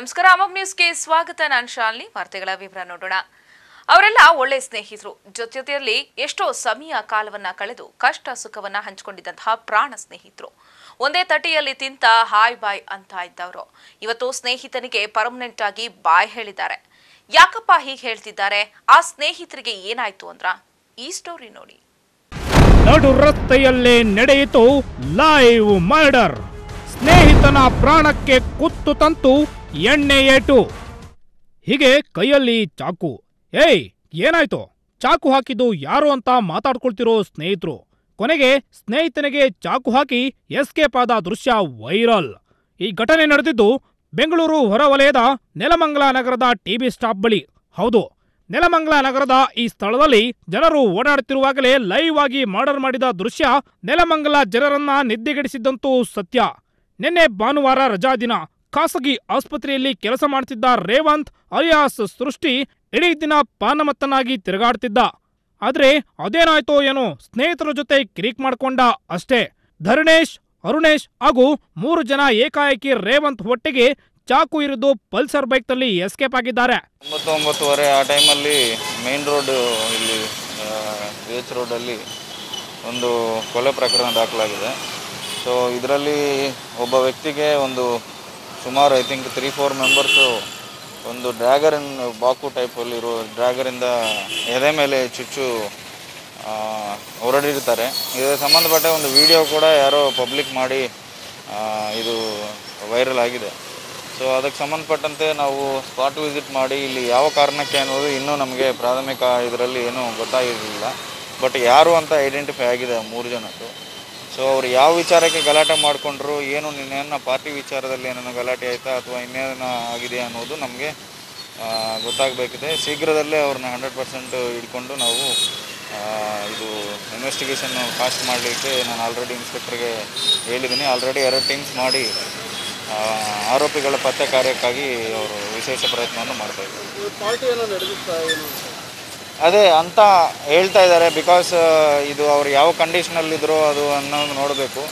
ನಮಸ್ಕಾರ ಅಮೋಘ್ ನ್ಯೂಸ್ಗೆ ಸ್ವಾಗತ ನಾನು ಶಾಲಿನಿ ವಾರ್ತೆಗಳ ವಿವರ ನೋಡೋಣ ಅವರೆಲ್ಲ ಒಳ್ಳೆ ಸ್ನೇಹಿತರು ಜೊತೆ ಜೊತೆಯಲ್ಲಿ ಎಷ್ಟೋ ಸಮಯ ಕಾಲವನ್ನ ಕಳೆದು ಕಷ್ಟ ಸುಖವನ್ನ ಹಂಚಿಕೊಂಡಿದ್ದಂತಹ ಪ್ರಾಣ ಸ್ನೇಹಿತರು ಒಂದೇ ತಟ್ಟೆಯಲ್ಲಿ ತಿಂತ ಹಾಯ್ ಬಾಯ್ ಅಂತ ಇದ್ದವರು ಇವತ್ತು ಸ್ನೇಹಿತನಿಗೆ ಪರ್ಮನೆಂಟ್ ಆಗಿ ಬಾಯ್ ಹೇಳಿದ್ದಾರೆ ಯಾಕಪ್ಪ ಹೀಗೆ ಹೇಳ್ತಿದ್ದಾರೆ ಆ ಸ್ನೇಹಿತರಿಗೆ ಏನಾಯ್ತು ಅಂದ್ರ ಈ ಸ್ಟೋರಿ ನೋಡಿ ನಡು ರಸ್ತೆಯಲ್ಲೇ ನಡೆಯಿತು ಲೈವ್ ಮರ್ಡರ್ ಸ್ನೇಹಿತನ ಪ್ರಾಣಕ್ಕೆ ಕುತ್ತು ತಂತು ಎಣ್ಣೆ ಏಟು ಹೀಗೆ ಕೈಯಲ್ಲಿ ಚಾಕು ಏಯ್ ಏನಾಯ್ತು ಚಾಕು ಹಾಕಿದ್ದು ಯಾರು ಅಂತ ಮಾತಾಡ್ಕೊಳ್ತಿರೋ ಸ್ನೇಹಿತರು ಕೊನೆಗೆ ಸ್ನೇಹಿತನಿಗೆ ಚಾಕು ಹಾಕಿ ಎಸ್ಕೇಪ್ ಆದ ದೃಶ್ಯ ವೈರಲ್ ಈ ಘಟನೆ ನಡೆದಿದ್ದು ಬೆಂಗಳೂರು ಹೊರವಲಯದ ನೆಲಮಂಗಲ ನಗರದ ಟಿಬಿ ಸ್ಟಾಪ್ ಬಳಿ ಹೌದು ನೆಲಮಂಗಲ ನಗರದ ಈ ಸ್ಥಳದಲ್ಲಿ ಜನರು ಓಡಾಡುತ್ತಿರುವಾಗಲೇ ಲೈವ್ ಆಗಿ ಮರ್ಡರ್ ಮಾಡಿದ ದೃಶ್ಯ ನೆಲಮಂಗಲ ಜನರನ್ನ ನಿದ್ದೆಗೆಡಿಸಿದ್ದಂತೂ ಸತ್ಯ ನಿನ್ನೆ ಭಾನುವಾರ ರಜಾ ದಿನ ಖಾಸಗಿ ಆಸ್ಪತ್ರೆಯಲ್ಲಿ ಕೆಲಸ ಮಾಡ್ತಿದ್ದ ರೇವಂತ್ ಅಲಿಯಾಸ್ ಸೃಷ್ಟಿ ಇಡೀ ದಿನ ಪಾನಮತ್ತನಾಗಿ ತಿರುಗಾಡ್ತಿದ್ದ ಆದ್ರೆ ಅದೇನಾಯ್ತೋ ಏನೋ ಸ್ನೇಹಿತರ ಜೊತೆ ಕಿರಿಕ್ ಮಾಡ್ಕೊಂಡ ಅಷ್ಟೇ ಧರಣೇಶ್ ಅರುಣೇಶ್ ಹಾಗೂ ಮೂರು ಜನ ಏಕಾಏಕಿ ರೇವಂತ್ ಹೊಟ್ಟೆಗೆ ಚಾಕು ಇರಿದು ಪಲ್ಸರ್ ಬೈಕ್ನಲ್ಲಿ ಎಸ್ಕೇಪ್ ಆಗಿದ್ದಾರೆ ಒಂಬತ್ತು ಒಂಬತ್ತುವರೆ ಆ ಟೈಮಲ್ಲಿ ಮೇನ್ ರೋಡ್ ಇಲ್ಲಿ ಬಿ ಎಚ್ ರೋಡಲ್ಲಿ ಒಂದು ಕೊಲೆ ಪ್ರಕರಣ ದಾಖಲಾಗಿದೆ ಸೊ ಇದರಲ್ಲಿ ಒಬ್ಬ ವ್ಯಕ್ತಿಗೆ ಒಂದು ಸುಮಾರು I think three four members ಒಂದು ಡ್ರ್ಯಾಗರಿನ್ ಬಾಕು ಟೈಪಲ್ಲಿ ಇರೋ ಡ್ರ್ಯಾಗರಿಂದ ಎದೆ ಮೇಲೆ ಚುಚ್ಚು ಆ, ಹೊರಡಿರ್ತಾರೆ ಇದಕ್ಕೆ ಸಂಬಂಧಪಟ್ಟ ಒಂದು ವಿಡಿಯೋ ಕೂಡ ಯಾರೋ ಪಬ್ಲಿಕ್ ಮಾಡಿ ಆ, ಇದು ವೈರಲ್ ಆಗಿದೆ ಸೊ ಅದಕ್ಕೆ ಸಂಬಂಧಪಟ್ಟಂತೆ ನಾವು ಸ್ಪಾಟ್ ವಿಸಿಟ್ ಮಾಡಿ ಇಲ್ಲಿ ಯಾವ ಕಾರಣಕ್ಕೆ ಅನ್ನೋದು ಇನ್ನೂ ನಮಗೆ ಪ್ರಾಥಮಿಕ ಇದರಲ್ಲಿ ಏನೂ ಗೊತ್ತಾಗಿರಲಿಲ್ಲ ಬಟ್ ಯಾರು ಅಂತ ಐಡೆಂಟಿಫೈ ಆಗಿದೆ ಆ ಮೂರು ಜನದ್ದು ಸೊ ಅವ್ರು ಯಾವ ವಿಚಾರಕ್ಕೆ ಗಲಾಟೆ ಮಾಡಿಕೊಂಡ್ರು ಏನು ನಿನ್ನೇನ ಪಾರ್ಟಿ ವಿಚಾರದಲ್ಲಿ ಏನೇನೋ ಗಲಾಟೆ ಆಯಿತಾ ಅಥವಾ ಇನ್ನೇನೋ ಆಗಿದೆಯಾ ಅನ್ನೋದು ನಮಗೆ ಗೊತ್ತಾಗಬೇಕಿದೆ ಶೀಘ್ರದಲ್ಲೇ ಅವ್ರನ್ನ ಹಂಡ್ರೆಡ್ ಪರ್ಸೆಂಟ್ ಹಿಡ್ಕೊಂಡು ನಾವು ಆ, ಇದು ಇನ್ವೆಸ್ಟಿಗೇಷನ್ ಫಾಸ್ಟ್ ಮಾಡಲಿಕ್ಕೆ ನಾನು ಆಲ್ರೆಡಿ ಇನ್ಸ್ಪೆಕ್ಟರ್ಗೆ ಹೇಳಿದ್ದೀನಿ ಆಲ್ರೆಡಿ ಎರಡು ಟೀಮ್ಸ್ ಮಾಡಿ ಆ, ಆರೋಪಿಗಳ ಪತ್ತೆ ಕಾರ್ಯಕ್ಕಾಗಿ ಅವರು ವಿಶೇಷ ಪ್ರಯತ್ನವನ್ನು ಮಾಡ್ತಾ ಇದ್ದಾರೆ ಅದೇ ಅಂತ ಹೇಳ್ತಾ ಇದ್ದಾರೆ ಬಿಕಾಸ್ ಇದು ಅವ್ರು ಯಾವ ಕಂಡೀಷನಲ್ಲಿದ್ದರು ಅದು ಅನ್ನೋದು ನೋಡಬೇಕು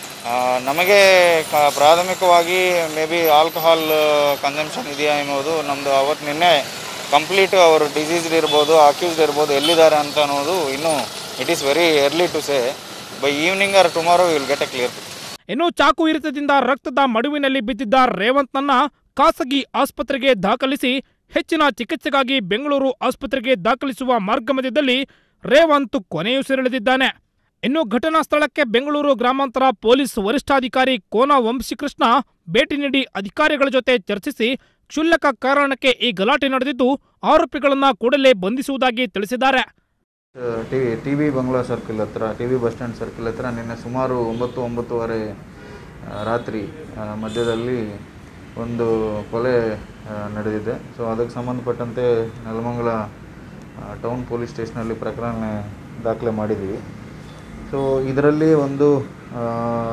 ನಮಗೆ ಕ ಪ್ರಾಥಮಿಕವಾಗಿ ಮೇ ಬಿ ಆಲ್ಕಹಾಲ್ ಕನ್ಸಂಪ್ಷನ್ ಇದೆಯಾ ಅನ್ನೋದು ನಮ್ಮದು ಅವತ್ತು ನಿನ್ನೆ ಕಂಪ್ಲೀಟ್ ಅವರು ಡಿಸೀಸ್ಡ್ ಇರ್ಬೋದು ಅಕ್ಯೂಸ್ಡ್ ಇರ್ಬೋದು ಎಲ್ಲಿದ್ದಾರೆ ಅಂತ ಅನ್ನೋದು ಇನ್ನೂ it is very early to say by evening or tomorrow will get a clear ಇನ್ನು ಚಾಕು ಇರಿತದಿಂದ ರಕ್ತದ ಮಡುವಿನಲ್ಲಿ ಬಿದ್ದಿದ್ದ ರೇವಂತ್ನನ್ನ ಖಾಸಗಿ ಆಸ್ಪತ್ರೆಗೆ ದಾಖಲಿಸಿ ಹೆಚ್ಚಿನ ಚಿಕಿತ್ಸೆಗಾಗಿ ಬೆಂಗಳೂರು ಆಸ್ಪತ್ರೆಗೆ ದಾಖಲಿಸುವ ಮಾರ್ಗ ಮಧ್ಯದಲ್ಲಿ ರೇವಂತ್ ಕೊನೆಯುಸಿರೆಳೆದಿದ್ದಾನೆ ಇನ್ನು ಘಟನಾ ಸ್ಥಳಕ್ಕೆ ಬೆಂಗಳೂರು ಗ್ರಾಮಾಂತರ ಪೊಲೀಸ್ ವರಿಷ್ಠಾಧಿಕಾರಿ ಕೋನ ವಂಶಿಕೃಷ್ಣ ಭೇಟಿ ನೀಡಿ ಅಧಿಕಾರಿಗಳ ಜೊತೆ ಚರ್ಚಿಸಿ ಕ್ಷುಲ್ಲಕ ಕಾರಣಕ್ಕೆ ಈ ಗಲಾಟೆ ನಡೆದಿದ್ದು ಆರೋಪಿಗಳನ್ನ ಕೂಡಲೇ ಬಂಧಿಸುವುದಾಗಿ ತಿಳಿಸಿದ್ದಾರೆ ಟಿ ಟಿ ವಿ ಬಂಗ್ಲಾ ಸರ್ಕಲ್ ಹತ್ರ T V bus stand circle ಹತ್ರ ನಿನ್ನೆ ಸುಮಾರು ಒಂಬತ್ತು ಒಂಬತ್ತುವರೆ ಆ, ರಾತ್ರಿ ಆ, ಮಧ್ಯದಲ್ಲಿ ಒಂದು ಕೊಲೆ ಆ, ನಡೆದಿದೆ ಸೊ ಅದಕ್ಕೆ ಸಂಬಂಧಪಟ್ಟಂತೆ ನೆಲಮಂಗಲ ಆ, ಟೌನ್ ಪೊಲೀಸ್ ಸ್ಟೇಷನಲ್ಲಿ ಪ್ರಕರಣ ದಾಖಲೆ ಮಾಡಿದ್ದೀವಿ ಸೊ ಇದರಲ್ಲಿ ಒಂದು ಆ,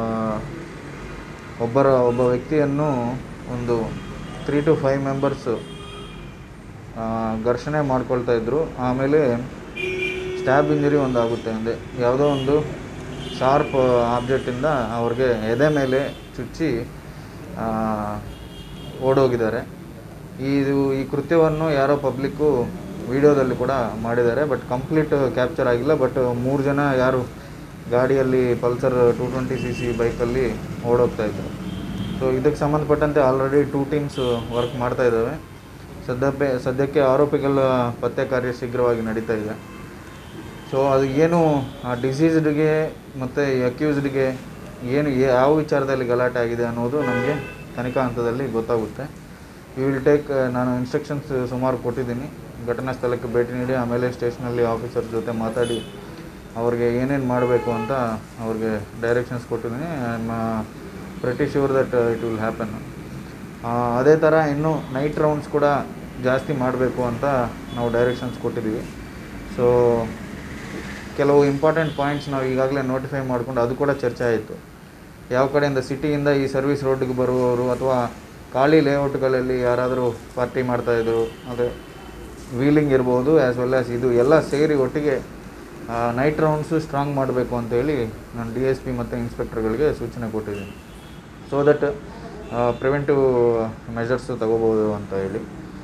ಒಬ್ಬರ ಒಬ್ಬ ವ್ಯಕ್ತಿಯನ್ನು ಒಂದು ತ್ರೀ ಟು ಫೈವ್ ಮೆಂಬರ್ಸು ಆ, ಘರ್ಷಣೆ ಮಾಡ್ಕೊಳ್ತಾ ಇದ್ರು ಆಮೇಲೆ ಸ್ಟ್ಯಾಬ್ ಇಂಜರಿ ಒಂದು ಆಗುತ್ತೆ ಅಂದೆ ಯಾವುದೋ ಒಂದು ಶಾರ್ಪ್ ಆಬ್ಜೆಕ್ಟಿಂದ ಅವ್ರಿಗೆ ಎದೆ ಮೇಲೆ ಚುಚ್ಚಿ ಆ, ಓಡೋಗಿದ್ದಾರೆ ಇದು ಈ ಕೃತ್ಯವನ್ನು ಯಾರೋ ಪಬ್ಲಿಕ್ಕು ವಿಡಿಯೋದಲ್ಲಿ ಕೂಡ ಮಾಡಿದ್ದಾರೆ ಬಟ್ ಕಂಪ್ಲೀಟ್ ಕ್ಯಾಪ್ಚರ್ ಆಗಿಲ್ಲ ಬಟ್ ಮೂರು ಜನ ಯಾರು ಗಾಡಿಯಲ್ಲಿ Pulsar two twenty C C ಬೈಕಲ್ಲಿ ಓಡೋಗ್ತಾ ಇದ್ರು ಸೊ ಇದಕ್ಕೆ ಸಂಬಂಧಪಟ್ಟಂತೆ ಆಲ್ರೆಡಿ ಟೂ ಟೀಮ್ಸ್ ವರ್ಕ್ ಮಾಡ್ತಾ ಇದ್ದಾವೆ ಸದ್ಯಕ್ಕೆ ಸದ್ಯಕ್ಕೆ ಆರೋಪಿಗಳ ಪತ್ತೆ ಕಾರ್ಯ ಶೀಘ್ರವಾಗಿ ನಡೀತಾ ಇದೆ ಸೊ ಅದು ಏನು ಆ ಡಿಸೀಸ್ಡ್ಗೆ ಮತ್ತು ಅಕ್ಯೂಸ್ಡ್ಗೆ ಏನು ಯಾ- ಯಾವ ವಿಚಾರದಲ್ಲಿ ಗಲಾಟೆ ಆಗಿದೆ ಅನ್ನೋದು ನಮಗೆ ತನಿಖಾ ಹಂತದಲ್ಲಿ ಗೊತ್ತಾಗುತ್ತೆ ಯು ವಿಲ್ ಟೇಕ್ ನಾನು ಇನ್ಸ್ಟ್ರಕ್ಷನ್ಸ್ ಸುಮಾರು ಕೊಟ್ಟಿದ್ದೀನಿ ಘಟನಾ ಸ್ಥಳಕ್ಕೆ ಭೇಟಿ ನೀಡಿ ಆಮೇಲೆ ಸ್ಟೇಷನಲ್ಲಿ ಆಫೀಸರ್ ಜೊತೆ ಮಾತಾಡಿ ಅವ್ರಿಗೆ ಏನೇನು ಮಾಡಬೇಕು ಅಂತ ಅವ್ರಿಗೆ ಡೈರೆಕ್ಷನ್ಸ್ ಕೊಟ್ಟಿದ್ದೀನಿ I am pretty sure that it will happen ಅದೇ ಥರ ಇನ್ನು ನೈಟ್ ರೌಂಡ್ಸ್ ಕೂಡ ಜಾಸ್ತಿ ಮಾಡಬೇಕು ಅಂತ ನಾವು ಡೈರೆಕ್ಷನ್ಸ್ ಕೊಟ್ಟಿದ್ದೀವಿ ಸೊ ಕೆಲವು ಇಂಪಾರ್ಟೆಂಟ್ ಪಾಯಿಂಟ್ಸ್ ನಾವು ಈಗಾಗಲೇ ನೋಟಿಫೈ ಮಾಡ್ಕೊಂಡು ಅದು ಕೂಡ ಚರ್ಚೆ ಆಯಿತು ಯಾವ ಕಡೆಯಿಂದ ಸಿಟಿಯಿಂದ ಈ ಸರ್ವಿಸ್ ರೋಡ್ಗೆ ಬರುವವರು ಅಥವಾ ಖಾಲಿ ಲೇಔಟ್ಗಳಲ್ಲಿ ಯಾರಾದರೂ ಪಾರ್ಟಿ ಮಾಡ್ತಾಯಿದ್ರು ಅದೇ ವೀಲಿಂಗ್ ಇರ್ಬೋದು ಆ್ಯಸ್ ವೆಲ್ ಆ್ಯಸ್ ಇದು ಎಲ್ಲ ಸೇರಿ ಒಟ್ಟಿಗೆ ನೈಟ್ ರೌಂಡ್ಸು ಸ್ಟ್ರಾಂಗ್ ಮಾಡಬೇಕು ಅಂತೇಳಿ ನಾನು ಡಿ ಎಸ್ ಪಿ ಮತ್ತು ಇನ್ಸ್ಪೆಕ್ಟರ್ಗಳಿಗೆ ಸೂಚನೆ ಕೊಟ್ಟಿದ್ದೀನಿ ಸೊ ದಟ್ ಪ್ರಿವೆಂಟಿವ್ ಮೆಷರ್ಸು ತಗೋಬೋದು ಅಂತ ಹೇಳಿ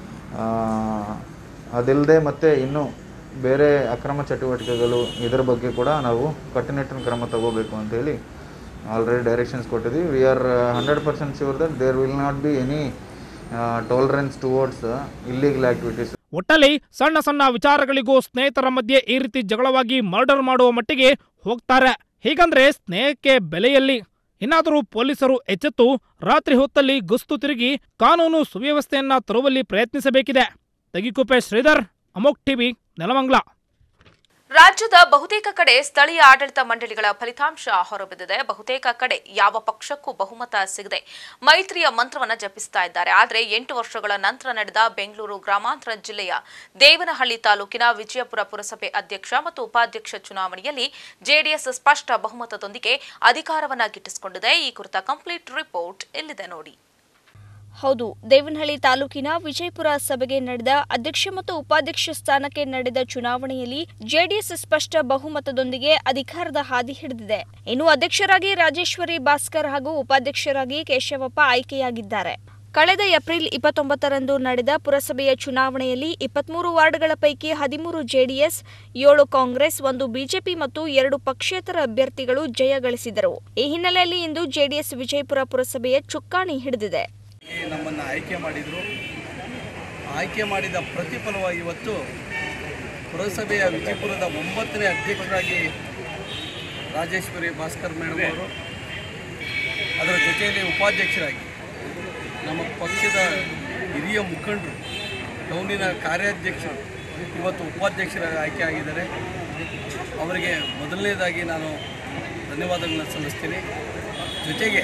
ಅದಲ್ಲದೆ ಮತ್ತು ಇನ್ನೂ ಬೇರೆ ಅಕ್ರಮ ಚಟುವಟಿಕೆಗಳು ಇದರ ಬಗ್ಗೆ ಕೂಡ ನಾವು ಕಟ್ಟುನಿಟ್ಟಿನ ಕ್ರಮ ತಗೋಬೇಕು ಅಂತೇಳಿ ಆಲ್ರೆಡಿ ಡೈರೆಕ್ಷನ್ಸ್ ಕೊಟ್ಟಿದ್ದೀವಿ we are hundred percent sure that there will not be any tolerance towards illegal activities ಒಟ್ಟಲ್ಲಿ ಸಣ್ಣ ಸಣ್ಣ ವಿಚಾರಗಳಿಗೂ ಸ್ನೇಹಿತರ ಮಧ್ಯೆ ಈ ರೀತಿ ಜಗಳವಾಗಿ ಮರ್ಡರ್ ಮಾಡುವ ಮಟ್ಟಿಗೆ ಹೋಗ್ತಾರೆ ಹೀಗಂದ್ರೆ ಸ್ನೇಹಕ್ಕೆ ಬೆಲೆಯಲ್ಲಿ ಇನ್ನಾದರೂ ಪೊಲೀಸರು ಎಚ್ಚೆತ್ತು ರಾತ್ರಿ ಹೊತ್ತಲ್ಲಿ ಗಸ್ತು ತಿರುಗಿ ಕಾನೂನು ಸುವ್ಯವಸ್ಥೆಯನ್ನ ತರುವಲ್ಲಿ ಪ್ರಯತ್ನಿಸಬೇಕಿದೆ ತಗಿಕುಪ್ಪೆ ಶ್ರೀಧರ್ ಅಮೋಕ್ ಟಿವಿ ನೆಲಮಂಗ್ಲ ರಾಜ್ಯದ ಬಹುತೇಕ ಕಡೆ ಸ್ಥಳೀಯ ಆಡಳಿತ ಮಂಡಳಿಗಳ ಫಲಿತಾಂಶ ಹೊರಬಿದ್ದಿದೆ ಬಹುತೇಕ ಕಡೆ ಯಾವ ಪಕ್ಷಕ್ಕೂ ಬಹುಮತ ಸಿಗದೆ ಮೈತ್ರಿಯ ಮಂತ್ರವನ್ನ ಜಪಿಸ್ತಾ ಇದ್ದಾರೆ ಆದರೆ ಎಂಟು ವರ್ಷಗಳ ನಂತರ ನಡೆದ ಬೆಂಗಳೂರು ಗ್ರಾಮಾಂತರ ಜಿಲ್ಲೆಯ ದೇವನಹಳ್ಳಿ ತಾಲೂಕಿನ ವಿಜಯಪುರ ಪುರಸಭೆ ಅಧ್ಯಕ್ಷ ಮತ್ತು ಉಪಾಧ್ಯಕ್ಷ ಚುನಾವಣೆಯಲ್ಲಿ ಜೆಡಿಎಸ್ ಸ್ಪಷ್ಟ ಬಹುಮತದೊಂದಿಗೆ ಅಧಿಕಾರವನ್ನ ಗಿಟ್ಟಿಸಿಕೊಂಡಿದೆ ಈ ಕುರಿತ ಕಂಪ್ಲೀಟ್ ರಿಪೋರ್ಟ್ ಇಲ್ಲಿದೆ ನೋಡಿ ಹೌದು ದೇವನಹಳ್ಳಿ ತಾಲೂಕಿನ ವಿಜಯಪುರ ಸಭೆಗೆ ನಡೆದ ಅಧ್ಯಕ್ಷ ಮತ್ತು ಉಪಾಧ್ಯಕ್ಷ ಸ್ಥಾನಕ್ಕೆ ನಡೆದ ಚುನಾವಣೆಯಲ್ಲಿ ಜೆಡಿಎಸ್ ಸ್ಪಷ್ಟ ಬಹುಮತದೊಂದಿಗೆ ಅಧಿಕಾರದ ಹಾದಿ ಹಿಡಿದಿದೆ ಇನ್ನು ಅಧ್ಯಕ್ಷರಾಗಿ ರಾಜೇಶ್ವರಿ ಭಾಸ್ಕರ್ ಹಾಗೂ ಉಪಾಧ್ಯಕ್ಷರಾಗಿ ಕೇಶವಪ್ಪ ಆಯ್ಕೆಯಾಗಿದ್ದಾರೆ ಕಳೆದ ಏಪ್ರಿಲ್ ಇಪ್ಪತ್ತೊಂಬತ್ತರಂದು ನಡೆದ ಪುರಸಭೆಯ ಚುನಾವಣೆಯಲ್ಲಿ ಇಪ್ಪತ್ಮೂರು ವಾರ್ಡ್ಗಳ ಪೈಕಿ ಹದಿಮೂರು ಜೆಡಿಎಸ್ ಏಳು ಕಾಂಗ್ರೆಸ್ ಒಂದು ಬಿಜೆಪಿ ಮತ್ತು ಎರಡು ಪಕ್ಷೇತರ ಅಭ್ಯರ್ಥಿಗಳು ಜಯ ಗಳಿಸಿದರು ಈ ಹಿನ್ನೆಲೆಯಲ್ಲಿ ಇಂದು ಜೆಡಿಎಸ್ ವಿಜಯಪುರ ಪುರಸಭೆಯ ಚುಕ್ಕಾಣಿ ಹಿಡಿದಿದೆ ನಮ್ಮನ್ನು ಆಯ್ಕೆ ಮಾಡಿದರು ಆಯ್ಕೆ ಮಾಡಿದ ಪ್ರತಿಫಲವಾಗಿ ಇವತ್ತು ಪುರಸಭೆಯ ವಿಜಯಪುರದ ಒಂಬತ್ತನೇ ಅಧ್ಯಕ್ಷರಾಗಿ ರಾಜೇಶ್ವರಿ ಭಾಸ್ಕರ್ ಮೇಡಮ್ ಅವರು ಅದರ ಜೊತೆಯಲ್ಲಿ ಉಪಾಧ್ಯಕ್ಷರಾಗಿ ನಮ್ಮ ಪಕ್ಷದ ಹಿರಿಯ ಮುಖಂಡರು ಟೌನಿನ ಕಾರ್ಯಾಧ್ಯಕ್ಷರು ಇವತ್ತು ಉಪಾಧ್ಯಕ್ಷರಾಗಿ ಆಯ್ಕೆ ಆಗಿದ್ದಾರೆ ಅವರಿಗೆ ಮೊದಲನೇದಾಗಿ ನಾನು ಧನ್ಯವಾದಗಳನ್ನ ಸಲ್ಲಿಸ್ತೀನಿ ಜೊತೆಗೆ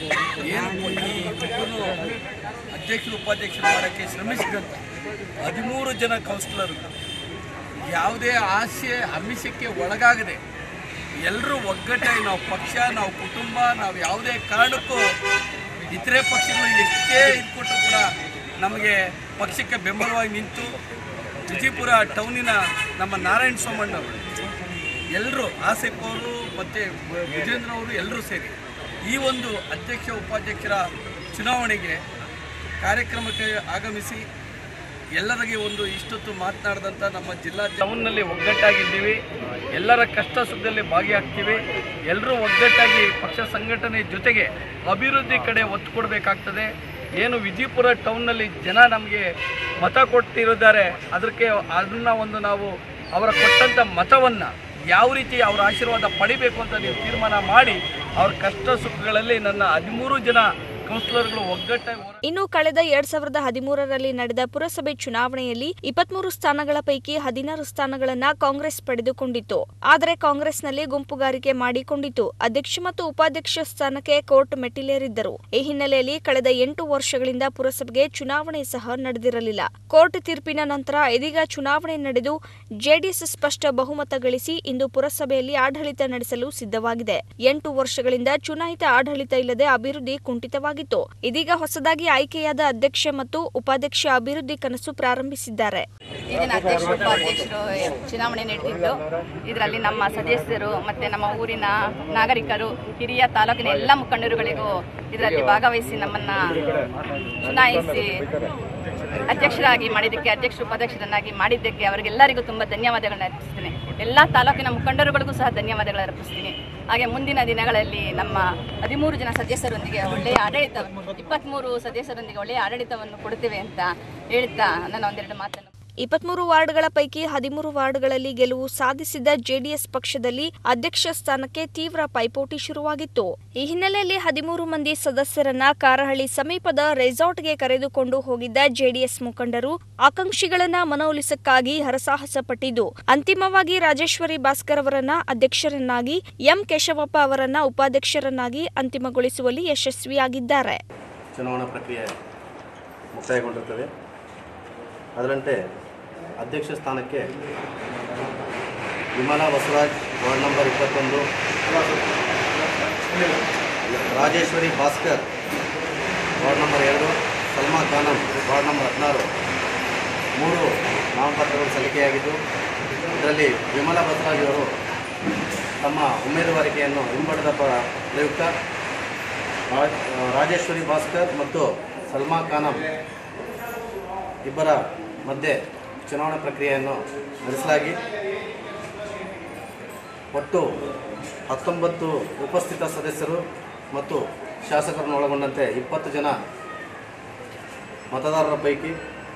ಏನು ಈ ಇಬ್ಬರು ಅಧ್ಯಕ್ಷರು ಉಪಾಧ್ಯಕ್ಷರು ಮಾಡೋಕ್ಕೆ ಶ್ರಮಿಸಿದಂಥ ಹದಿಮೂರು ಜನ ಕೌನ್ಸಿಲರ್ಗಳು ಯಾವುದೇ ಆಸೆ ಆಮಿಷಕ್ಕೆ ಒಳಗಾಗದೆ ಎಲ್ಲರೂ ಒಗ್ಗಟ್ಟಾಗಿ ನಾವು ಪಕ್ಷ ನಾವು ಕುಟುಂಬ ನಾವು ಯಾವುದೇ ಕಾರಣಕ್ಕೂ ಇತರೆ ಪಕ್ಷಗಳು ಎಷ್ಟೇ ಇದು ಕೊಟ್ಟರು ಕೂಡ ನಮಗೆ ಪಕ್ಷಕ್ಕೆ ಬೆಂಬಲವಾಗಿ ನಿಂತು ವಿಜಯಪುರ ಟೌನಿನ ನಮ್ಮ ನಾರಾಯಣ ಸೋಮಣ್ಣ ಅವರು ಎಲ್ಲರೂ ಆಸೆಪ್ ಅವರು ಮತ್ತು ವಿಜೇಂದ್ರ ಅವರು ಎಲ್ಲರೂ ಸೇರಿ ಈ ಒಂದು ಅಧ್ಯಕ್ಷ ಉಪಾಧ್ಯಕ್ಷರ ಚುನಾವಣೆಗೆ ಕಾರ್ಯಕ್ರಮಕ್ಕೆ ಆಗಮಿಸಿ ಎಲ್ಲರಿಗೆ ಒಂದು ಇಷ್ಟೊತ್ತು ಮಾತನಾಡಿದಂಥ ನಮ್ಮ ಜಿಲ್ಲಾ ಟೌನ್ನಲ್ಲಿ ಒಗ್ಗಟ್ಟಾಗಿದ್ದೀವಿ ಎಲ್ಲರ ಕಷ್ಟ ಸುಖದಲ್ಲಿ ಭಾಗಿಯಾಗ್ತೀವಿ ಎಲ್ಲರೂ ಒಗ್ಗಟ್ಟಾಗಿ ಪಕ್ಷ ಸಂಘಟನೆ ಜೊತೆಗೆ ಅಭಿವೃದ್ಧಿ ಕಡೆ ಒತ್ತು ಕೊಡಬೇಕಾಗ್ತದೆ ಏನು ವಿಜಯಪುರ ಟೌನ್ನಲ್ಲಿ ಜನ ನಮಗೆ ಮತ ಕೊಟ್ಟಿರಿದ್ದಾರೆ ಅದಕ್ಕೆ ಅದನ್ನು ಒಂದು ನಾವು ಅವರ ಕೊಟ್ಟಂಥ ಮತವನ್ನು ಯಾವ ರೀತಿ ಅವರ ಆಶೀರ್ವಾದ ಪಡಿಬೇಕು ಅಂತ ನೀವು ತೀರ್ಮಾನ ಮಾಡಿ ಅವ್ರ ಕಷ್ಟ ಸುಖಗಳಲ್ಲಿ ನನ್ನ ಹದಿಮೂರು ಜನ ಕೌನ್ಸಿಲರ್ಗಳು ಒಗ್ಗಟ್ಟಾಗಿ ಹೋರಾಟ ಇನ್ನು ಕಳೆದ ಎರಡ್ ಸಾವಿರದ ಹದಿಮೂರರಲ್ಲಿ ನಡೆದ ಪುರಸಭೆ ಚುನಾವಣೆಯಲ್ಲಿ ಇಪ್ಪತ್ಮೂರು ಸ್ಥಾನಗಳ ಪೈಕಿ ಹದಿನಾರು ಸ್ಥಾನಗಳನ್ನ ಕಾಂಗ್ರೆಸ್ ಪಡೆದುಕೊಂಡಿತ್ತು ಆದರೆ ಕಾಂಗ್ರೆಸ್ನಲ್ಲಿ ಗುಂಪುಗಾರಿಕೆ ಮಾಡಿಕೊಂಡಿತ್ತು ಅಧ್ಯಕ್ಷ ಮತ್ತು ಉಪಾಧ್ಯಕ್ಷ ಸ್ಥಾನಕ್ಕೆ ಕೋರ್ಟ್ ಮೆಟ್ಟಿಲೇರಿದ್ದರು ಈ ಹಿನ್ನೆಲೆಯಲ್ಲಿ ಕಳೆದ ಎಂಟು ವರ್ಷಗಳಿಂದ ಪುರಸಭೆಗೆ ಚುನಾವಣೆ ಸಹ ನಡೆದಿರಲಿಲ್ಲ ಕೋರ್ಟ್ ತೀರ್ಪಿನ ನಂತರ ಇದೀಗ ಚುನಾವಣೆ ನಡೆದು ಜೆಡಿಎಸ್ ಸ್ಪಷ್ಟ ಬಹುಮತ ಗಳಿಸಿ ಇಂದು ಪುರಸಭೆಯಲ್ಲಿ ಆಡಳಿತ ನಡೆಸಲು ಸಿದ್ಧವಾಗಿದೆ ಎಂಟು ವರ್ಷಗಳಿಂದ ಚುನಾಯಿತ ಆಡಳಿತ ಇಲ್ಲದೆ ಅಭಿವೃದ್ಧಿ ಕುಂಠಿತವಾಗಿತ್ತು ಇದೀಗ ಹೊಸದಾಗಿ ಆಯ್ಕೆಯಾದ ಅಧ್ಯಕ್ಷ ಮತ್ತು ಉಪಾಧ್ಯಕ್ಷ ಅಭಿವೃದ್ಧಿ ಕನಸು ಪ್ರಾರಂಭಿಸಿದ್ದಾರೆ ಈ ದಿನ ಅಧ್ಯಕ್ಷರು ಉಪಾಧ್ಯಕ್ಷರು ಚುನಾವಣೆ ನಡೆದಿದ್ದು ಇದರಲ್ಲಿ ನಮ್ಮ ಸದಸ್ಯರು ಮತ್ತು ನಮ್ಮ ಊರಿನ ನಾಗರಿಕರು ಹಿರಿಯ ತಾಲೂಕಿನ ಎಲ್ಲ ಮುಖಂಡರುಗಳಿಗೂ ಇದರಲ್ಲಿ ಭಾಗವಹಿಸಿ ನಮ್ಮನ್ನು ಚುನಾಯಿಸಿ ಅಧ್ಯಕ್ಷರಾಗಿ ಮಾಡಿದ್ದಕ್ಕೆ ಅಧ್ಯಕ್ಷರು ಉಪಾಧ್ಯಕ್ಷರನ್ನಾಗಿ ಮಾಡಿದ್ದಕ್ಕೆ ಅವರಿಗೆಲ್ಲರಿಗೂ ತುಂಬ ಧನ್ಯವಾದಗಳನ್ನ ಅರ್ಪಿಸ್ತೀನಿ ಎಲ್ಲ ತಾಲೂಕಿನ ಮುಖಂಡರುಗಳಿಗೂ ಸಹ ಧನ್ಯವಾದಗಳು ಅರ್ಪಿಸ್ತೀನಿ ಹಾಗೆ ಮುಂದಿನ ದಿನಗಳಲ್ಲಿ ನಮ್ಮ ಹದಿಮೂರು ಜನ ಸದಸ್ಯರೊಂದಿಗೆ ಒಳ್ಳೆಯ ಆಡಳಿತ ಇಪ್ಪತ್ತ್ಮೂರು ಸದಸ್ಯರೊಂದಿಗೆ ಒಳ್ಳೆಯ ಆಡಳಿತವನ್ನು ಕೊಡ್ತೇವೆ ಅಂತ ಹೇಳ್ತಾ ನನ್ನ ಒಂದೆರಡು ಮಾತನ್ನು ಇಪ್ಪತ್ಮೂರು ವಾರ್ಡ್ಗಳ ಪೈಕಿ ಹದಿಮೂರು ವಾರ್ಡ್ಗಳಲ್ಲಿ ಗೆಲುವು ಸಾಧಿಸಿದ ಜೆಡಿಎಸ್ ಪಕ್ಷದಲ್ಲಿ ಅಧ್ಯಕ್ಷ ಸ್ಥಾನಕ್ಕೆ ತೀವ್ರ ಪೈಪೋಟಿ ಶುರುವಾಗಿತ್ತು ಈ ಹಿನ್ನೆಲೆಯಲ್ಲಿ ಹದಿಮೂರು ಮಂದಿ ಸದಸ್ಯರನ್ನ ಕಾರಹಳ್ಳಿ ಸಮೀಪದ ರೆಸಾರ್ಟ್ಗೆ ಕರೆದುಕೊಂಡು ಹೋಗಿದ್ದ ಜೆಡಿಎಸ್ ಮುಖಂಡರು ಆಕಾಂಕ್ಷಿಗಳನ್ನ ಮನವೊಲಿಸಕ್ಕಾಗಿ ಹರಸಾಹಸ ಪಟ್ಟಿದ್ದು ಅಂತಿಮವಾಗಿ ರಾಜೇಶ್ವರಿ ಭಾಸ್ಕರ್ ಅವರನ್ನ ಅಧ್ಯಕ್ಷರನ್ನಾಗಿ ಎಂ ಕೇಶವಪ್ಪ ಅವರನ್ನ ಉಪಾಧ್ಯಕ್ಷರನ್ನಾಗಿ ಅಂತಿಮಗೊಳಿಸುವಲ್ಲಿ ಯಶಸ್ವಿಯಾಗಿದ್ದಾರೆ ಚುನಾವಣಾ ಪ್ರಕ್ರಿಯೆ ಮುಕ್ತಾಯಗೊಂಡಿರ್ತದೆ ಅದರಂತೆ ಅಧ್ಯಕ್ಷ ಸ್ಥಾನಕ್ಕೆ ವಿಮಲಾ ಬಸವರಾಜ್ ವಾರ್ಡ್ ನಂಬರ್ ಇಪ್ಪತ್ತೊಂದು ರಾಜೇಶ್ವರಿ ಭಾಸ್ಕರ್ ವಾರ್ಡ್ ನಂಬರ್ ಎರಡು ಸಲ್ಮಾ ಖಾನಂ ವಾರ್ಡ್ ನಂಬರ್ ಹದಿನಾರು ಮೂರು ನಾಮಪತ್ರಗಳು ಸಲ್ಲಿಕೆಯಾಗಿದ್ದು ಇದರಲ್ಲಿ ವಿಮಲಾ ಬಸವರಾಜ್ ಅವರು ತಮ್ಮ ಉಮೇದುವಾರಿಕೆಯನ್ನು ಹಿಂಪಡೆದ ಪ- ಪ್ರಯುಕ್ತ ರಾಜ್- ರಾಜೇಶ್ವರಿ ಭಾಸ್ಕರ್ ಮತ್ತು ಸಲ್ಮಾ ಖಾನಂ ಇಬ್ಬರ ಮಧ್ಯೆ ಚುನಾವಣಾ ಪ್ರಕ್ರಿಯೆಯನ್ನು ನಡೆಸಲಾಗಿ ಒಟ್ಟು ಹತ್ತೊಂಬತ್ತು ಉಪಸ್ಥಿತ ಸದಸ್ಯರು ಮತ್ತು ಶಾಸಕರನ್ನು ಒಳಗೊಂಡಂತೆ ಇಪ್ಪತ್ತು ಜನ ಮತದಾರರ ಪೈಕಿ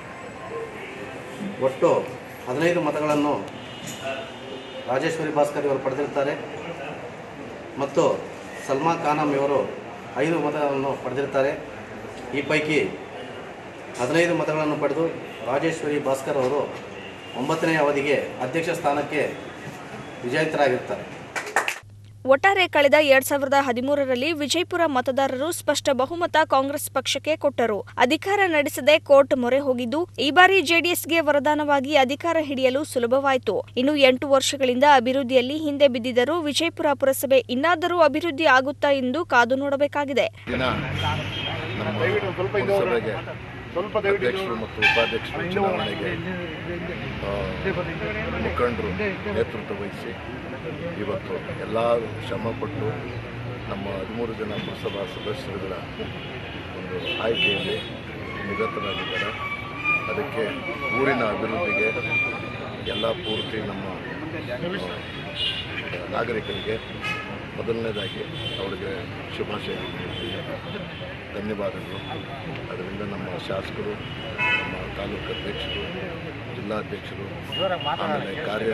ಒಟ್ಟು ಹದಿನೈದು ಮತಗಳನ್ನು ರಾಜೇಶ್ವರಿ ಭಾಸ್ಕರ್ ಇವರು ಪಡೆದಿರ್ತಾರೆ ಮತ್ತು ಸಲ್ಮಾ ಖಾನಂ ಇವರು ಐದು ಮತಗಳನ್ನು ಪಡೆದಿರ್ತಾರೆ ಈ ಪೈಕಿ ಹದಿನೈದು ಮತಗಳನ್ನು ಪಡೆದು ರಾಜೇಶ್ವರಿ ಭಾಸ್ಕರ್ ಅವರು ಒಂಬತ್ತನೇ ಅವಧಿಗೆ ಅಧ್ಯಕ್ಷ ಸ್ಥಾನಕ್ಕೆ ವಿಜೇತರಾಗಿರ್ತಾರೆ ಒಟ್ಟಾರೆ ಕಳೆದ ಎರಡ್ ಸಾವಿರದ ಹದಿಮೂರರಲ್ಲಿ ವಿಜಯಪುರ ಮತದಾರರು ಸ್ಪಷ್ಟ ಬಹುಮತ ಕಾಂಗ್ರೆಸ್ ಪಕ್ಷಕ್ಕೆ ಕೊಟ್ಟರು ಅಧಿಕಾರ ನಡೆಸದೆ ಕೋರ್ಟ್ ಮೊರೆ ಹೋಗಿದ್ದು ಈ ಬಾರಿ ಜೆಡಿಎಸ್ಗೆ ವರದಾನವಾಗಿ ಅಧಿಕಾರ ಹಿಡಿಯಲು ಸುಲಭವಾಯಿತು ಇನ್ನು ಎಂಟು ವರ್ಷಗಳಿಂದ ಅಭಿವೃದ್ಧಿಯಲ್ಲಿ ಹಿಂದೆ ಬಿದ್ದಿದ್ದರೂ ವಿಜಯಪುರ ಪುರಸಭೆ ಇನ್ನಾದರೂ ಅಭಿವೃದ್ಧಿ ಆಗುತ್ತಾ ಎಂದು ಕಾದು ನೋಡಬೇಕಾಗಿದೆ ದಿನ ನಮ್ಮ ಪುರಸಭೆಗೆ ಅಧ್ಯಕ್ಷರು ಮತ್ತು ಉಪಾಧ್ಯಕ್ಷರು ಚುನಾವಣೆಗೆ ಆ, ಮುಖಂಡರು ನೇತೃತ್ವ ವಹಿಸಿ ಇವತ್ತು ಎಲ್ಲರೂ ಶ್ರಮಪಟ್ಟು ನಮ್ಮ ಹದಿಮೂರು ಜನ ಪುರಸಭಾ ಸದಸ್ಯರುಗಳ ಒಂದು ಆಯ್ಕೆಯಲ್ಲಿ ನಿರತರಾಗಿದ್ದಾರೆ ಅದಕ್ಕೆ ಊರಿನ ಅಭಿವೃದ್ಧಿಗೆ ಎಲ್ಲ ಪೂರ್ತಿ ನಮ್ಮ ಆ, ನಾಗರಿಕರಿಗೆ ಮೊದಲನೇದಾಗಿ ಅವರಿಗೆ ಶುಭಾಶಯ ಧನ್ಯವಾದಗಳು ಅದರಿಂದ ನಮ್ಮ ಶಾಸಕರು ನಮ್ಮ ತಾಲೂಕು ಅಧ್ಯಕ್ಷರು ಜಿಲ್ಲಾಧ್ಯಕ್ಷರು ಆಮೇಲೆ ಕಾರ್ಯ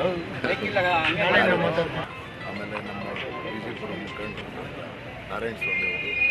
ಆಮೇಲೆ ನಮ್ಮ ವಿಜಯಪುರ ಮುಖಂಡರು ನಾರಾಯಣ ಸ್ವಾಮಿ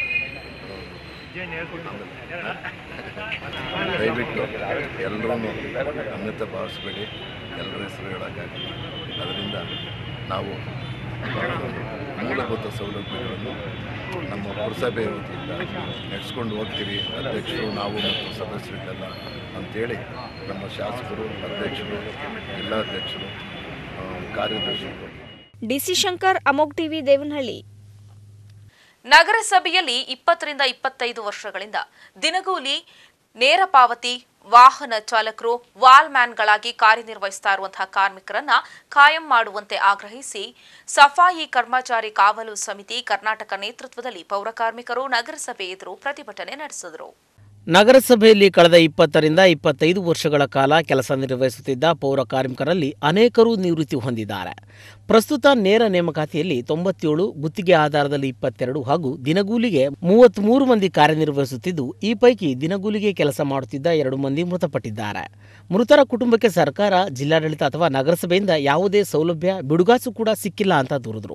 ಅವರು ಆಮೇಲೆ ದಯವಿಟ್ಟು ಎಲ್ಲರೂ ಅನ್ಯತೆ ಭಾವಿಸಬೇಡಿ ಎಲ್ಲರ ಹೆಸರು ಹೇಳೋಕ್ಕಾಗಲ್ಲ ಅದರಿಂದ ನಾವು ಮೂಲಭೂತ ಸೌಲಭ್ಯಗಳನ್ನು ನಮ್ಮ ಪುರಸಭೆ ವತಿಯಿಂದ ನಡೆಸ್ಕೊಂಡು ಹೋಗ್ತೀವಿ ಅಧ್ಯಕ್ಷರು ನಾವು ಮತ್ತು ಸದಸ್ಯರಿಗೆಲ್ಲ ಅಂತೇಳಿ ನಮ್ಮ ಶಾಸಕರು ಅಧ್ಯಕ್ಷರು ಜಿಲ್ಲಾಧ್ಯಕ್ಷರು ಆ, ಕಾರ್ಯದರ್ಶಿಗಳು ಡಿಸಿ ಶಂಕರ್ ಅಮೋಗ್ ಟಿವಿ ದೇವನಹಳ್ಳಿ ನಗರಸಭೆಯಲ್ಲಿ ಇಪ್ಪತ್ತರಿಂದ ಇಪ್ಪತ್ತೈದು ವರ್ಷಗಳಿಂದ ದಿನಗೂಲಿ ನೇರ ಪಾವತಿ ವಾಹನ ಚಾಲಕರು ವಾಲ್ಮ್ಯಾನ್ಗಳಾಗಿ ಕಾರ್ಯನಿರ್ವಹಿಸ್ತಾ ಇರುವಂತಹ ಕಾರ್ಮಿಕರನ್ನ ಕಾಯಂ ಮಾಡುವಂತೆ ಆಗ್ರಹಿಸಿ ಸಫಾಯಿ ಕರ್ಮಚಾರಿ ಕಾವಲು ಸಮಿತಿ ಕರ್ನಾಟಕ ನೇತೃತ್ವದಲ್ಲಿ ಪೌರಕಾರ್ಮಿಕರು ನಗರಸಭೆ ಎದುರು ಪ್ರತಿಭಟನೆ ನಡೆಸಿದರು ನಗರಸಭೆಯಲ್ಲಿ ಕಳೆದ ಇಪ್ಪತ್ತರಿಂದ ಇಪ್ಪತ್ತೈದು ವರ್ಷಗಳ ಕಾಲ ಕೆಲಸ ನಿರ್ವಹಿಸುತ್ತಿದ್ದ ಪೌರ ಕಾರ್ಮಿಕರಲ್ಲಿ ಅನೇಕರು ನಿವೃತ್ತಿ ಹೊಂದಿದ್ದಾರೆ ಪ್ರಸ್ತುತ ನೇರ ನೇಮಕಾತಿಯಲ್ಲಿ ತೊಂಬತ್ತೇಳು ಗುತ್ತಿಗೆ ಆಧಾರದಲ್ಲಿ ಇಪ್ಪತ್ತೆರಡು ಹಾಗೂ ದಿನಗೂಲಿಗೆ ಮೂವತ್ತ್ಮೂರು ಮಂದಿ ಕಾರ್ಯನಿರ್ವಹಿಸುತ್ತಿದ್ದು ಈ ಪೈಕಿ ದಿನಗೂಲಿಗೆ ಕೆಲಸ ಮಾಡುತ್ತಿದ್ದ ಎರಡು ಮಂದಿ ಮೃತಪಟ್ಟಿದ್ದಾರೆ ಮೃತರ ಕುಟುಂಬಕ್ಕೆ ಸರ್ಕಾರ ಜಿಲ್ಲಾಡಳಿತ ಅಥವಾ ನಗರಸಭೆಯಿಂದ ಯಾವುದೇ ಸೌಲಭ್ಯ ಬಿಡುಗಾಸು ಕೂಡ ಸಿಕ್ಕಿಲ್ಲ ಅಂತ ದೂರಿದರು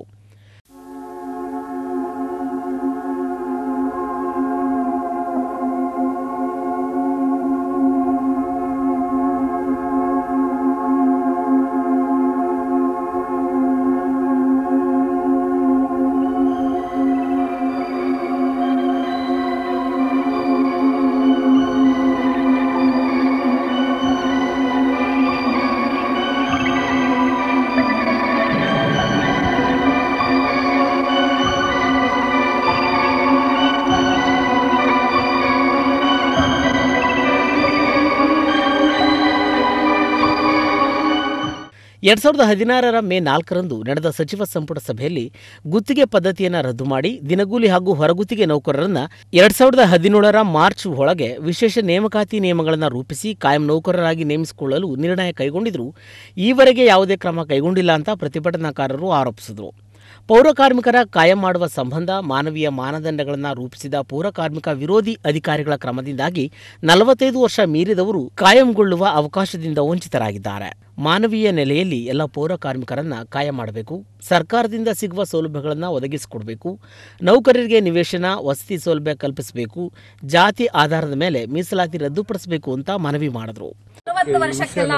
ಎರಡ್ ಸಾವಿರದ ಹದಿನಾರರ ಮೇ ನಾಲ್ಕರಂದು ನಡೆದ ಸಚಿವ ಸಂಪುಟ ಸಭೆಯಲ್ಲಿ ಗುತ್ತಿಗೆ ಪದ್ಧತಿಯನ್ನು ರದ್ದು ಮಾಡಿ ದಿನಗೂಲಿ ಹಾಗೂ ಹೊರಗುತ್ತಿಗೆ ನೌಕರರನ್ನ ಎರಡ್ ಸಾವಿರದ ಹದಿನೇಳರ ಮಾರ್ಚ್ ಒಳಗೆ ವಿಶೇಷ ನೇಮಕಾತಿ ನಿಯಮಗಳನ್ನು ರೂಪಿಸಿ ಕಾಯಂ ನೌಕರರಾಗಿ ನೇಮಿಸಿಕೊಳ್ಳಲು ನಿರ್ಣಯ ಕೈಗೊಂಡಿದ್ರು ಈವರೆಗೆ ಯಾವುದೇ ಕ್ರಮ ಕೈಗೊಂಡಿಲ್ಲ ಅಂತ ಪ್ರತಿಭಟನಾಕಾರರು ಆರೋಪಿಸಿದರು ಪೌರ ಕಾರ್ಮಿಕರ ಕಾಯಂ ಮಾಡುವ ಸಂಬಂಧ ಮಾನವೀಯ ಮಾನದಂಡಗಳನ್ನು ರೂಪಿಸಿದ ಪೌರ ಕಾರ್ಮಿಕ ವಿರೋಧಿ ಅಧಿಕಾರಿಗಳ ಕ್ರಮದಿಂದಾಗಿ ನಲವತ್ತೈದು ವರ್ಷ ಮೀರಿದವರು ಕಾಯಂಗೊಳ್ಳುವ ಅವಕಾಶದಿಂದ ವಂಚಿತರಾಗಿದ್ದಾರೆ ಮಾನವೀಯ ನೆಲೆಯಲ್ಲಿ ಎಲ್ಲ ಪೌರ ಕಾರ್ಮಿಕರನ್ನ ಕಾಯಂ ಮಾಡಬೇಕು ಸರ್ಕಾರದಿಂದ ಸಿಗುವ ಸೌಲಭ್ಯಗಳನ್ನು ಒದಗಿಸಿಕೊಡಬೇಕು ನೌಕರರಿಗೆ ನಿವೇಶನ ವಸತಿ ಸೌಲಭ್ಯ ಕಲ್ಪಿಸಬೇಕು ಜಾತಿ ಆಧಾರದ ಮೇಲೆ ಮೀಸಲಾತಿ ರದ್ದುಪಡಿಸಬೇಕು ಅಂತ ಮನವಿ ಮಾಡಿದ್ರು ಅರವತ್ತು ವರ್ಷಕ್ಕೆಲ್ಲ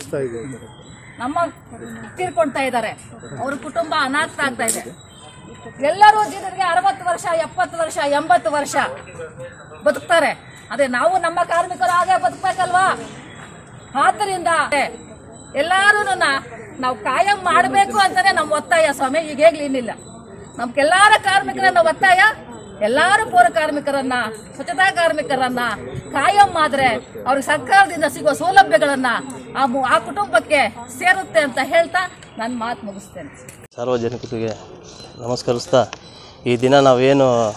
ನಮ್ಮ ತೀರ್ಕೊಳ್ತಾ ಇದ್ದಾರೆ ಅವ್ರ ಕುಟುಂಬ ಅನಾಥ ಆಗ್ತಾ ಇದೆ ಎಲ್ಲರೂ ಜನರಿಗೆ ಅರವತ್ತು ವರ್ಷ ಎಪ್ಪತ್ತು ವರ್ಷ ಎಂಬತ್ತು ವರ್ಷ ಬದುಕ್ತಾರೆ ಅದೇ ನಾವು ನಮ್ಮ ಕಾರ್ಮಿಕರು ಹಾಗೆ ಬದುಕಬೇಕಲ್ವಾ ಆದ್ದರಿಂದ ಎಲ್ಲಾರು ನಾವು ಕಾಯಂ ಮಾಡಬೇಕು ಅಂತಾನೆ ನಮ್ಮ ಒತ್ತಾಯ ಸ್ವಾಮಿ ಈಗೇಗ್ಲಿ ಇನ್ನಿಲ್ಲ ನಮ್ಗೆಲ್ಲಾರ ಕಾರ್ಮಿಕರನ್ನ ಒತ್ತಾಯ ಎಲ್ಲಾರು ಪೌರ ಕಾರ್ಮಿಕರನ್ನ ಸ್ವಚ್ಛತಾ ಕಾರ್ಮಿಕರನ್ನ ಕಾಯಂ ಆದ್ರೆ ಅವ್ರಿಗೆ ಸರ್ಕಾರದಿಂದ ಸಿಗುವ ಸೌಲಭ್ಯಗಳನ್ನ ಆ ಮು- ಆ ಕುಟುಂಬಕ್ಕೆ ಸೇರುತ್ತೆ ಅಂತ ಹೇಳ್ತಾ ನನ್ನ ಮಾತು ಮುಗಿಸ್ತೇನೆ ಸಾರ್ವಜನಿಕರಿಗೆ ನಮಸ್ಕರಿಸ್ತಾ ಈ ದಿನ ನಾವೇನು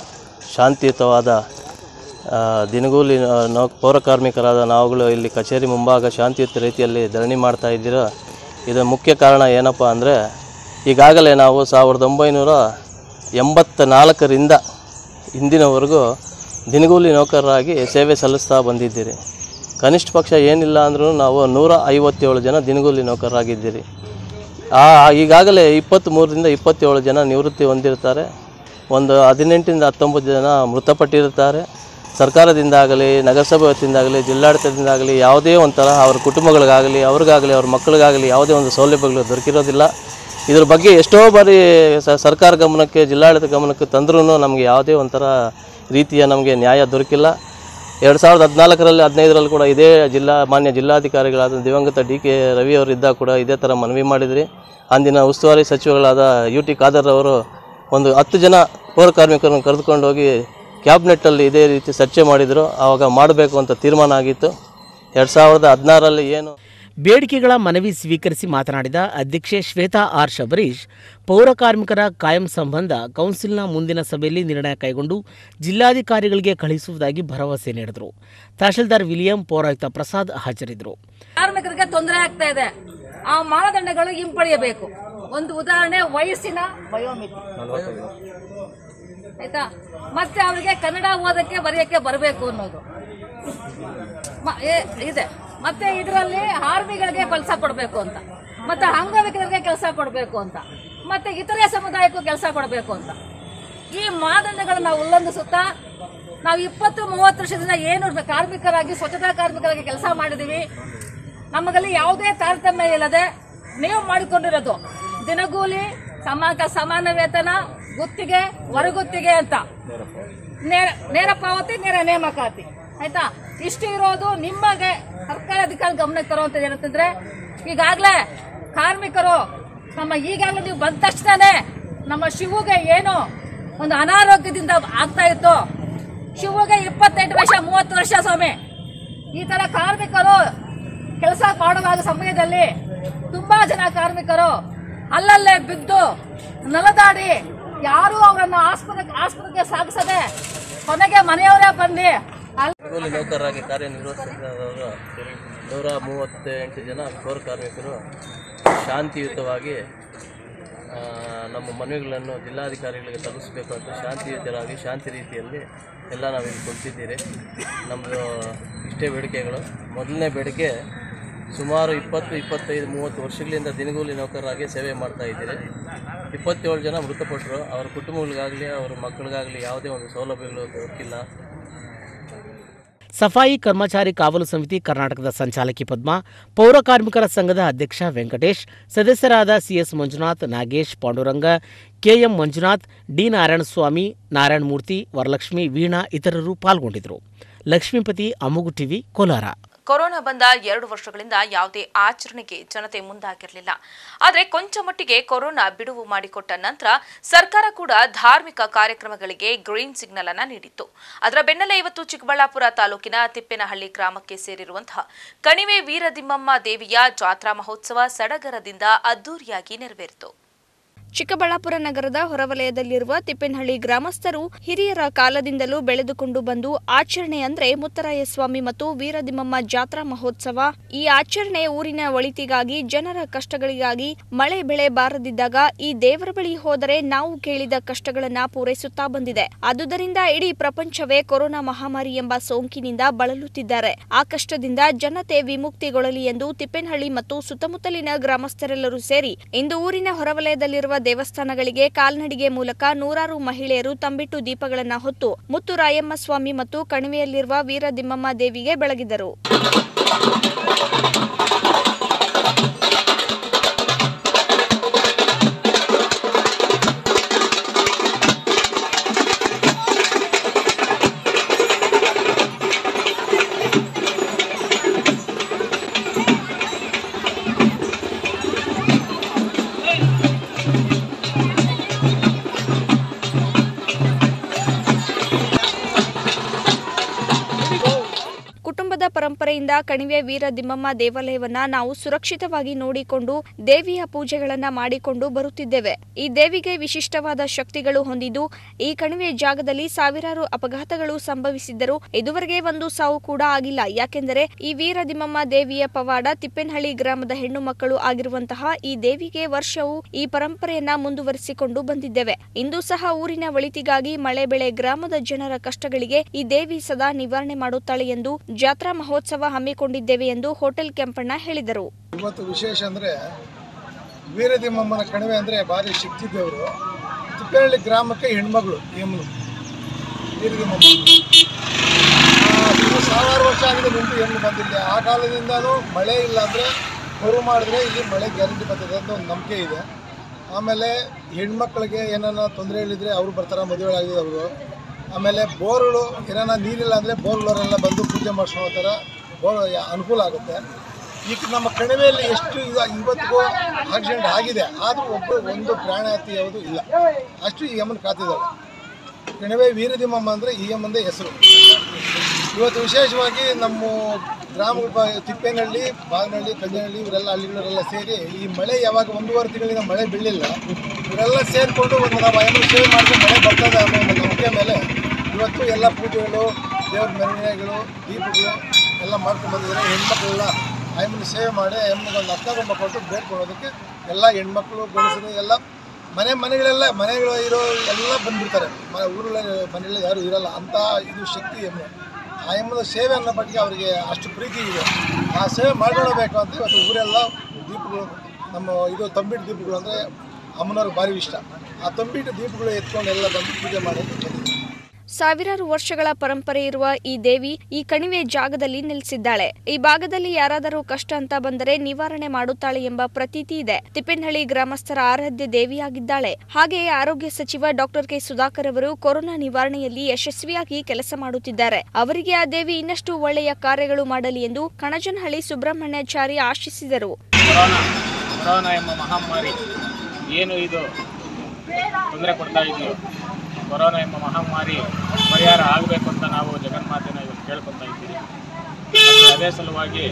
ಶಾಂತಿಯುತವಾದ ಆ, ದಿನಗೂಲಿ ನೌ ಪೌರ ಕಾರ್ಮಿಕರಾದ ನಾವುಗಳು ಇಲ್ಲಿ ಕಚೇರಿ ಮುಂಭಾಗ ಶಾಂತಿಯುತ ರೀತಿಯಲ್ಲಿ ಧರಣಿ ಮಾಡ್ತಾ ಇದ್ದೀರೋ ಇದು ಮುಖ್ಯ ಕಾರಣ ಏನಪ್ಪ ಅಂದರೆ ಈಗಾಗಲೇ ನಾವು ಸಾವಿರದ ಒಂಬೈನೂರ ಎಂಬತ್ತ ನಾಲ್ಕರಿಂದ ಇಂದಿನವರೆಗೂ ದಿನಗೂಲಿ ನೌಕರರಾಗಿ ಸೇವೆ ಸಲ್ಲಿಸ್ತಾ ಬಂದಿದ್ದೀರಿ ಕನಿಷ್ಠ ಪಕ್ಷ ಏನಿಲ್ಲ ಅಂದ್ರೂ ನಾವು ನೂರ ಐವತ್ತೇಳು ಜನ ದಿನಗೂಲಿ ನೌಕರರಾಗಿದ್ದೀರಿ ಆ ಈಗಾಗಲೇ ಇಪ್ಪತ್ತ್ಮೂರರಿಂದ ಇಪ್ಪತ್ತೇಳು ಜನ ನಿವೃತ್ತಿ ಹೊಂದಿರ್ತಾರೆ ಒಂದು ಹದಿನೆಂಟರಿಂದ ಹತ್ತೊಂಬತ್ತು ಜನ ಮೃತಪಟ್ಟಿರುತ್ತಾರೆ ಸರ್ಕಾರದಿಂದಾಗಲಿ ನಗರಸಭೆ ವತಿಯಿಂದಾಗಲಿ ಜಿಲ್ಲಾಡಳಿತದಿಂದಾಗಲಿ ಯಾವುದೇ ಒಂಥರ ಅವ್ರ ಕುಟುಂಬಗಳಿಗಾಗಲಿ ಅವ್ರಿಗಾಗಲಿ ಅವ್ರ ಮಕ್ಕಳಿಗಾಗಲಿ ಯಾವುದೇ ಒಂದು ಸೌಲಭ್ಯಗಳು ದೊರಕಿರೋದಿಲ್ಲ ಇದ್ರ ಬಗ್ಗೆ ಎಷ್ಟೋ ಬಾರಿ ಸ- ಸರ್ಕಾರ ಗಮನಕ್ಕೆ ಜಿಲ್ಲಾಡಳಿತ ಗಮನಕ್ಕೆ ತಂದ್ರೂ ನಮಗೆ ಯಾವುದೇ ಒಂಥರ ರೀತಿಯ ನಮಗೆ ನ್ಯಾಯ ದೊರಕಿಲ್ಲ ಎರಡು ಸಾವಿರದ ಹದಿನಾಲ್ಕರಲ್ಲಿ ಹದಿನೈದರಲ್ಲಿ ಕೂಡ ಇದೇ ಜಿಲ್ಲಾ ಮಾನ್ಯ ಜಿಲ್ಲಾಧಿಕಾರಿಗಳಾದ ದಿವಂಗತ ಡಿ ಕೆ ರವಿ ಅವರು ಇದ್ದಾಗ ಕೂಡ ಇದೇ ಥರ ಮನವಿ ಮಾಡಿದ್ರಿ ಅಂದಿನ ಉಸ್ತುವಾರಿ ಸಚಿವಗಳಾದ ಯು ಟಿ ಖಾದರ್ ಅವರು ಒಂದು ಹತ್ತು ಜನ ಪೌರ ಕಾರ್ಮಿಕರನ್ನು ಕರೆದುಕೊಂಡು ಹೋಗಿ ಕ್ಯಾಬಿನೆಟ್ಟಲ್ಲಿ ಇದೇ ರೀತಿ ಚರ್ಚೆ ಮಾಡಿದರು ಆವಾಗ ಮಾಡಬೇಕು ಅಂತ ತೀರ್ಮಾನ ಆಗಿತ್ತು ಎರಡು ಸಾವಿರದ ಹದಿನಾರರಲ್ಲಿ ಏನು ಬೇಡಿಕೆಗಳ ಮನವಿ ಸ್ವೀಕರಿಸಿ ಮಾತನಾಡಿದ ಅಧ್ಯಕ್ಷೆ ಶ್ವೇತಾ ಆರ್ ಶಬರೀಶ್ ಪೌರ ಕಾರ್ಮಿಕರ ಕಾಯಂ ಸಂಬಂಧ ಕೌನ್ಸಿಲ್ನ ಮುಂದಿನ ಸಭೆಯಲ್ಲಿ ನಿರ್ಣಯ ಕೈಗೊಂಡು ಜಿಲ್ಲಾಧಿಕಾರಿಗಳಿಗೆ ಕಳುಹಿಸುವುದಾಗಿ ಭರವಸೆ ನೀಡಿದರು ತಹಶೀಲ್ದಾರ್ ವಿಲಿಯಂ ಪೌರಾಯುಕ್ತ ಪ್ರಸಾದ್ ಹಾಜರಿದ್ದರು ಕಾರ್ಮಿಕರಿಗೆ ತೊಂದರೆ ಆಗ್ತಾ ಇದೆ ಆ ಮಾನದಂಡಗಳು ಹಿಂಪಡೆಯಬೇಕು ಒಂದು ಉದಾಹರಣೆ ವಯಸ್ಸಿನ ವಯೋಮಿತಿ ಆಯ್ತಾ ಮತ್ತೆ ಅವರಿಗೆ ಕನ್ನಡ ಓದಕ್ಕೆ ಬರೆಯಕ್ಕೆ ಬರಬೇಕು ಅನ್ನೋದು ಮ- ಏ- ಇದೆ ಮತ್ತೆ ಇದರಲ್ಲಿ ಆರ್ಮಿಗಳಿಗೆ ಕೆಲಸ ಕೊಡಬೇಕು ಅಂತ ಮತ್ತೆ ಅಂಗವಿಕಲರಿಗೆ ಕೆಲಸ ಕೊಡಬೇಕು ಅಂತ ಮತ್ತೆ ಇತರೆ ಸಮುದಾಯಕ್ಕೂ ಕೆಲಸ ಕೊಡಬೇಕು ಅಂತ ಈ ಮಾನದಂಡಗಳನ್ನ ನಾವು ಉಲ್ಲಂಘಿಸುತ್ತಾ ನಾವು ಇಪ್ಪತ್ತು ಮೂವತ್ತು ವರ್ಷದಿಂದ ಏನು ಕಾರ್ಮಿಕರಾಗಿ ಸ್ವಚ್ಛತಾ ಕಾರ್ಮಿಕರಾಗಿ ಕೆಲಸ ಮಾಡಿದೀವಿ ನಮಗಲ್ಲಿ ಯಾವುದೇ ತಾರತಮ್ಯ ಇಲ್ಲದೆ ನೀವು ಮಾಡಿಕೊಂಡಿರೋದು ದಿನಗೂಲಿ ಸಮಾನ ಸಮಾನ ವೇತನ ಗುತ್ತಿಗೆ ಹೊರಗುತ್ತಿಗೆ ಅಂತ ನೇರ ನೇರ ಪಾವತಿ ನೇರ ನೇಮಕಾತಿ ಆಯ್ತಾ ಇಷ್ಟು ಇರೋದು ನಿಮಗೆ ಸರ್ಕಾರ ಅಧಿಕಾರಿ ಗಮನಕ್ಕೆ ತರುವಂತದ್ದು ಏನಂತಂದ್ರೆ ಈಗಾಗಲೇ ಕಾರ್ಮಿಕರು ನಮ್ಮ ಈಗಾಗಲೇ ನೀವು ಬಂದ ತಕ್ಷಣನೇ ನಮ್ಮ ಶಿವುಗೆ ಏನು ಒಂದು ಅನಾರೋಗ್ಯದಿಂದ ಆಗ್ತಾ ಇತ್ತು ಶಿವುಗೆ ಇಪ್ಪತ್ತೆಂಟು ವರ್ಷ ಮೂವತ್ತು ವರ್ಷ ಸ್ವಾಮಿ ಈ ತರ ಕಾರ್ಮಿಕರು ಕೆಲಸ ಮಾಡುವಾಗ ಸಮಯದಲ್ಲಿ ತುಂಬಾ ಜನ ಕಾರ್ಮಿಕರು ಅಲ್ಲಲ್ಲೇ ಬಿದ್ದು ನಲದಾಡಿ ಯಾರು ಅವರನ್ನ ಆಸ್ಪತ್ರೆ ಆಸ್ಪತ್ರೆಗೆ ಸಾಗಿಸದೆ ಕೊನೆಗೆ ಮನೆಯವರೇ ಬಂದು ಅಲ್ಲಿ ಕೂಲಿ ನೌಕರರಾಗಿ ಕಾರ್ಯನಿರ್ವಹಿಸುತ್ತಿದ್ದವರು ನೂರ ಮೂವತ್ತೆಂಟು ಜನ ಪೌರ ಕಾರ್ಮಿಕರು ಶಾಂತಿಯುತವಾಗಿ ಆ, ನಮ್ಮ ಮನವಿಗಳನ್ನು ಜಿಲ್ಲಾಧಿಕಾರಿಗಳಿಗೆ ತಲುಪಿಸಬೇಕು ಅಂತ ಶಾಂತಿಯುತರಾಗಿ ಶಾಂತಿ ರೀತಿಯಲ್ಲಿ ಎಲ್ಲ ನಾವು ಇಲ್ಲಿ ಕೊಡ್ತಿದ್ದೀರಿ ನಮ್ಮದು ಇಷ್ಟೇ ಬೇಡಿಕೆಗಳು ಮೊದಲನೇ ಬೇಡಿಕೆ ಸುಮಾರು ಇಪ್ಪತ್ತು ಇಪ್ಪತ್ತೈದು ಮೂವತ್ತು ವರ್ಷಗಳಿಂದ ದಿನಗೂಲಿ ನೌಕರರಾಗಿ ಸೇವೆ ಮಾಡ್ತಾ ಇದ್ದೀರಿ ಇಪ್ಪತ್ತೇಳು ಜನ ಮೃತಪಟ್ಟರು ಅವರ ಕುಟುಂಬಗಳಿಗಾಗಲಿ ಅವರ ಮಕ್ಕಳಿಗಾಗಲಿ ಯಾವುದೇ ಒಂದು ಸೌಲಭ್ಯಗಳು ದೊರಕಿಲ್ಲ ಸಫಾಯಿ ಕರ್ಮಚಾರಿ ಕಾವಲು ಸಮಿತಿ ಕರ್ನಾಟಕದ ಸಂಚಾಲಕಿ ಪದ್ಮ ಪೌರ ಕಾರ್ಮಿಕರ ಸಂಘದ ಅಧ್ಯಕ್ಷ ವೆಂಕಟೇಶ್ ಸದಸ್ಯರಾದ CS Manjunath Nagesh Panduranga KM Manjunath D Narayanaswamy Narayanamurthy Varalakshmi Veena ಇತರರು ಪಾಲ್ಗೊಂಡಿದ್ದರು ಲಕ್ಷ್ಮೀಪತಿ ಅಮ್ಮುಗು ಟಿವಿ ಕೋಲಾರ ಕೊರೋನಾ ಬಂದ ಎರಡು ವರ್ಷಗಳಿಂದ ಯಾವುದೇ ಆಚರಣೆಗೆ ಜನತೆ ಮುಂದಾಗಿರಲಿಲ್ಲ ಆದರೆ ಕೊಂಚ ಮಟ್ಟಿಗೆ ಕೊರೋನಾ ಬಿಡುವು ಮಾಡಿಕೊಟ್ಟ ನಂತರ ಸರ್ಕಾರ ಕೂಡ ಧಾರ್ಮಿಕ ಕಾರ್ಯಕ್ರಮಗಳಿಗೆ ಗ್ರೀನ್ ಸಿಗ್ನಲ್ ಅನ್ನ ನೀಡಿತ್ತು ಅದರ ಬೆನ್ನಲ್ಲೇ ಇವತ್ತು ಚಿಕ್ಕಬಳ್ಳಾಪುರ ತಾಲೂಕಿನ ತಿಪ್ಪೇನಹಳ್ಳಿ ಗ್ರಾಮಕ್ಕೆ ಸೇರಿರುವಂತಹ ಕಣಿವೆ ವೀರದಿಮ್ಮಮ್ಮ ದೇವಿಯ ಜಾತ್ರಾ ಮಹೋತ್ಸವ ಸಡಗರದಿಂದ ಅದ್ದೂರಿಯಾಗಿ ನೆರವೇರಿತು ಚಿಕ್ಕಬಳ್ಳಾಪುರ ನಗರದ ಹೊರವಲಯದಲ್ಲಿರುವ ತಿಪ್ಪೇನಹಳ್ಳಿ ಗ್ರಾಮಸ್ಥರು ಹಿರಿಯರ ಕಾಲದಿಂದಲೂ ಬೆಳೆದುಕೊಂಡು ಬಂದು ಆಚರಣೆ ಅಂದ್ರೆ ಮುತ್ತರಾಯ ಸ್ವಾಮಿ ಮತ್ತು ವೀರದಿಮ್ಮಮ್ಮ ಜಾತ್ರಾ ಮಹೋತ್ಸವ ಈ ಆಚರಣೆ ಊರಿನ ಒಳಿತಿಗಾಗಿ ಜನರ ಕಷ್ಟಗಳಿಗಾಗಿ ಮಳೆ ಬೆಳೆ ಬಾರದಿದ್ದಾಗ ಈ ದೇವರ ಬಳಿ ಹೋದರೆ ನಾವು ಕೇಳಿದ ಕಷ್ಟಗಳನ್ನ ಪೂರೈಸುತ್ತಾ ಬಂದಿದೆ ಆದುದರಿಂದ ಇಡೀ ಪ್ರಪಂಚವೇ ಕೊರೋನಾ ಮಹಾಮಾರಿ ಎಂಬ ಸೋಂಕಿನಿಂದ ಬಳಲುತ್ತಿದ್ದಾರೆ ಆ ಕಷ್ಟದಿಂದ ಜನತೆ ವಿಮುಕ್ತಿಗೊಳ್ಳಲಿ ಎಂದು ತಿಪ್ಪೇನಹಳ್ಳಿ ಮತ್ತು ಸುತ್ತಮುತ್ತಲಿನ ಗ್ರಾಮಸ್ಥರೆಲ್ಲರೂ ಸೇರಿ ಇಂದು ಊರಿನ ಹೊರವಲಯದಲ್ಲಿರುವ ದೇವಸ್ಥಾನಗಳಿಗೆ ಕಾಲ್ನಡಿಗೆ ಮೂಲಕ ನೂರಾರು ಮಹಿಳೆಯರು ತಂಬಿಟ್ಟು ದೀಪಗಳನ್ನ ಹೊತ್ತು ಮುತ್ತು ರಾಯಮ್ಮ ಸ್ವಾಮಿ ಮತ್ತು ಕಣಿವೆಯಲ್ಲಿರುವ ವೀರದಿಮ್ಮಮ್ಮ ದೇವಿಗೆ ಬೆಳಗಿದರು ಕುಟುಂಬದ ಪರಂಪರೆ ಪರಂಪರೆಯಿಂದ ಕಣಿವೆ ವೀರ ದಿಮ್ಮಮ್ಮ ದೇವಾಲಯವನ್ನ ನಾವು ಸುರಕ್ಷಿತವಾಗಿ ನೋಡಿಕೊಂಡು ದೇವಿಯ ಪೂಜೆಗಳನ್ನ ಮಾಡಿಕೊಂಡು ಬರುತ್ತಿದ್ದೇವೆ ಈ ದೇವಿಗೆ ವಿಶಿಷ್ಟವಾದ ಶಕ್ತಿಗಳು ಹೊಂದಿದ್ದು ಈ ಕಣಿವೆ ಜಾಗದಲ್ಲಿ ಸಾವಿರಾರು ಅಪಘಾತಗಳು ಸಂಭವಿಸಿದ್ದರೂ ಇದುವರೆಗೆ ಒಂದು ಸಾವು ಕೂಡ ಆಗಿಲ್ಲ ಯಾಕೆಂದರೆ ಈ ವೀರ ದಿಮ್ಮಮ್ಮ ದೇವಿಯ ಪವಾಡ ತಿಪ್ಪೇನಹಳ್ಳಿ ಗ್ರಾಮದ ಹೆಣ್ಣು ಮಕ್ಕಳು ಆಗಿರುವಂತಹ ಈ ದೇವಿಗೆ ವರ್ಷವೂ ಈ ಪರಂಪರೆಯನ್ನ ಮುಂದುವರಿಸಿಕೊಂಡು ಬಂದಿದ್ದೇವೆ ಇಂದು ಸಹ ಊರಿನ ಒಳಿತಿಗಾಗಿ ಮಳೆ ಬೆಳೆ ಗ್ರಾಮದ ಜನರ ಕಷ್ಟಗಳಿಗೆ ಈ ದೇವಿ ಸದಾ ನಿವಾರಣೆ ಮಾಡುತ್ತಾಳೆ ಎಂದು ಜಾತ್ರಾ ಮಹೋತ್ಸವ ಹಮ್ಮಿಕೊಂಡಿದ್ದೇವೆ ಎಂದು ಹೋಟೆಲ್ ಕೆಂಪಣ್ಣ ಹೇಳಿದರು ಇವತ್ತು ವಿಶೇಷ ಅಂದರೆ ವೀರದಿಮ್ಮಮ್ಮನ ಕಣಿವೆ ಅಂದರೆ ಭಾರಿ ಶಕ್ತಿ ದೇವರು ತಿಪ್ಪೇಹಳ್ಳಿ ಗ್ರಾಮಕ್ಕೆ ಹೆಣ್ಮಗಳು ಯಮನು ವೀರದಿಮ್ಮಮ್ಮ ಆ, ಇದು ಸಾವಿರಾರು ವರ್ಷ ಆಗಿದೆ ನಿಂತು ಹೆಣ್ಣು ಬಂದಿಲ್ಲ ಆ ಕಾಲದಿಂದಲೂ ಮಳೆ ಇಲ್ಲ ಅಂದರೆ ಬರು ಮಾಡಿದ್ರೆ ಇಲ್ಲಿ ಮಳೆ ಗ್ಯಾರಂಟಿ ಬರ್ತದೆ ಅಂತ ಒಂದು ನಂಬಿಕೆ ಇದೆ ಆಮೇಲೆ ಹೆಣ್ಮಕ್ಳಿಗೆ ಏನಾನ ತೊಂದರೆಗಳಿದ್ರೆ ಅವರು ಬರ್ತಾರೆ ಮದುವೆ ಆಗಿದೆ ಅವರು ಆಮೇಲೆ ಬೋರ್ಗಳು ಏನಾನ ನೀರಿಲ್ಲ ಅಂದರೆ ಬೋರ್ಗಳವರೆಲ್ಲ ಬಂದು ಪೂಜೆ ಮಾಡಿಸ್ಕೊ ಹೋಗ್ತಾರೆ ಬೋರ್ ಅನುಕೂಲ ಆಗುತ್ತೆ ಈಗ ನಮ್ಮ ಕಣಿವೆಯಲ್ಲಿ ಎಷ್ಟು ಈಗ ಇವತ್ತಿಗೂ ಆಕ್ಸಿಡೆಂಟ್ ಆಗಿದೆ ಆದರೂ ಒಬ್ಬರು ಒಂದು ಪ್ರಾಣಾತಿ ಯಾವುದು ಇಲ್ಲ ಅಷ್ಟು ಈ ಯಮನ್ ಕಾತಿದ್ದಾಳೆ ಕಣಿವೆ ವೀರದಿಮ್ಮಮ್ಮ ಅಂದರೆ ಈ ಯಮ್ಮಂದೇ ಹೆಸರು ಇವತ್ತು ವಿಶೇಷವಾಗಿ ನಮ್ಮ ಗ್ರಾಮಗಳ ಬ- ತಿಪ್ಪೇನಹಳ್ಳಿ ಬಾಗನಹಳ್ಳಿ ಕಲ್ಯಾಣಹಳ್ಳಿ ಇವರೆಲ್ಲ ಹಳ್ಳಿಗಳರೆಲ್ಲ ಸೇರಿ ಈ ಮಳೆ ಯಾವಾಗ ಒಂದೂವರೆ ತಿಂಗಳಿಂದ ಮಳೆ ಬೀಳಿಲ್ಲ ಇವರೆಲ್ಲ ಸೇರಿಕೊಂಡು ಒಂದು ನಾವು ಅಯ್ಯಮ್ಮನ ಸೇವೆ ಮಾಡ್ಕೊಂಡು ಮಳೆ ಬರ್ತದೆ ಅನ್ನೋ ಒಂದು ನಂಬಿಕೆ ಮೇಲೆ ಇವತ್ತು ಎಲ್ಲ ಪೂಜೆಗಳು ದೇವ್ರ ಮೆರವಣಿಗೆಗಳು ದೀಪಗಳು ಎಲ್ಲ ಮಾಡ್ಕೊಂಡು ಬಂದಿದ್ದಾರೆ ಹೆಣ್ಮಕ್ಳೆಲ್ಲ ಅಯ್ಯಮ್ಮನ ಸೇವೆ ಮಾಡಿ ಅಯ್ಯಮ್ಮನಿಗೆ ಒಂದು ಅರ್ಥಗೊಂಬ ಕೊಟ್ಟು ಬೇಡ್ಕೊಳ್ಳೋದಕ್ಕೆ ಎಲ್ಲ ಹೆಣ್ಮಕ್ಳು ಗಂಡಸರು ಎಲ್ಲ ಮನೆ ಮನೆಗಳೆಲ್ಲ ಮನೆಗಳು ಇರೋ ಎಲ್ಲ ಬಂದ್ಬಿಡ್ತಾರೆ ಮನೆ ಊರಲ್ಲಿ ಮನೆಯಲ್ಲಿ ಯಾರು ಇರಲ್ಲ ಅಂತ ಇದು ಶಕ್ತಿ ಎಮ್ಮೆ ಆ ಎಮ್ಮದ ಸೇವೆ ಅನ್ನೋ ಬಗ್ಗೆ ಅವರಿಗೆ ಅಷ್ಟು ಪ್ರೀತಿ ಇದೆ ಆ ಸೇವೆ ಮಾಡ್ಕೊಳ್ಬೇಕು ಅಂತ ಇವತ್ತು ಊರೆಲ್ಲ ದೀಪಗಳು ನಮ್ಮ ಇದು ತಂಬಿಟ್ಟು ದೀಪಗಳು ಅಂದರೆ ಅಮ್ಮನವ್ರಿಗೆ ಭಾರಿ ಇಷ್ಟ ಆ ತಂಬಿಟ್ಟು ದೀಪಗಳು ಎತ್ಕೊಂಡು ಎಲ್ಲ ಬಂದು ಪೂಜೆ ಮಾಡೋದು ಬಂದಿದೆ ಸಾವಿರಾರು ವರ್ಷಗಳ ಪರಂಪರೆ ಇರುವ ಈ ದೇವಿ ಈ ಕಣಿವೆ ಜಾಗದಲ್ಲಿ ನೆಲೆಸಿದ್ದಾಳೆ ಈ ಭಾಗದಲ್ಲಿ ಯಾರಾದರೂ ಕಷ್ಟ ಅಂತ ಬಂದರೆ ನಿವಾರಣೆ ಮಾಡುತ್ತಾಳೆ ಎಂಬ ಪ್ರತೀತಿ ಇದೆ ತಿಪ್ಪೇನಹಳ್ಳಿ ಗ್ರಾಮಸ್ಥರ ಆರಾಧ್ಯ ದೇವಿಯಾಗಿದ್ದಾಳೆ ಹಾಗೆಯೇ ಆರೋಗ್ಯ ಸಚಿವ ಡಾಕ್ಟರ್ ಕೆ ಸುಧಾಕರ್ ಅವರು ಕೊರೋನಾ ನಿವಾರಣೆಯಲ್ಲಿ ಯಶಸ್ವಿಯಾಗಿ ಕೆಲಸ ಮಾಡುತ್ತಿದ್ದಾರೆ ಅವರಿಗೆ ಆ ದೇವಿ ಇನ್ನಷ್ಟು ಒಳ್ಳೆಯ ಕಾರ್ಯಗಳು ಮಾಡಲಿ ಎಂದು ಕಣಜನಹಳ್ಳಿ ಸುಬ್ರಹ್ಮಣ್ಯಾಚಾರಿ ಆಶಿಸಿದರು ಕೊರೋನಾ ಕೊರೋನಾ ಎಂಬ ಮಹಾಮಾರಿ ಏನು ಇದು ತೊಂದರೆ ಕೊಡ್ತಾ ಇದೆಯೋ ಕೊರೋನಾ ಎಂಬ ಮಹಾಮಾರಿ ಪರಿಹಾರ ಆಗಬೇಕು ಅಂತ ನಾವು ಜಗನ್ಮಾತೆನ ಇವತ್ತು ಕೇಳ್ಕೊತಾ ಇದ್ದೀವಿ ಮತ್ತು ಅದೇ ಸಲುವಾಗಿ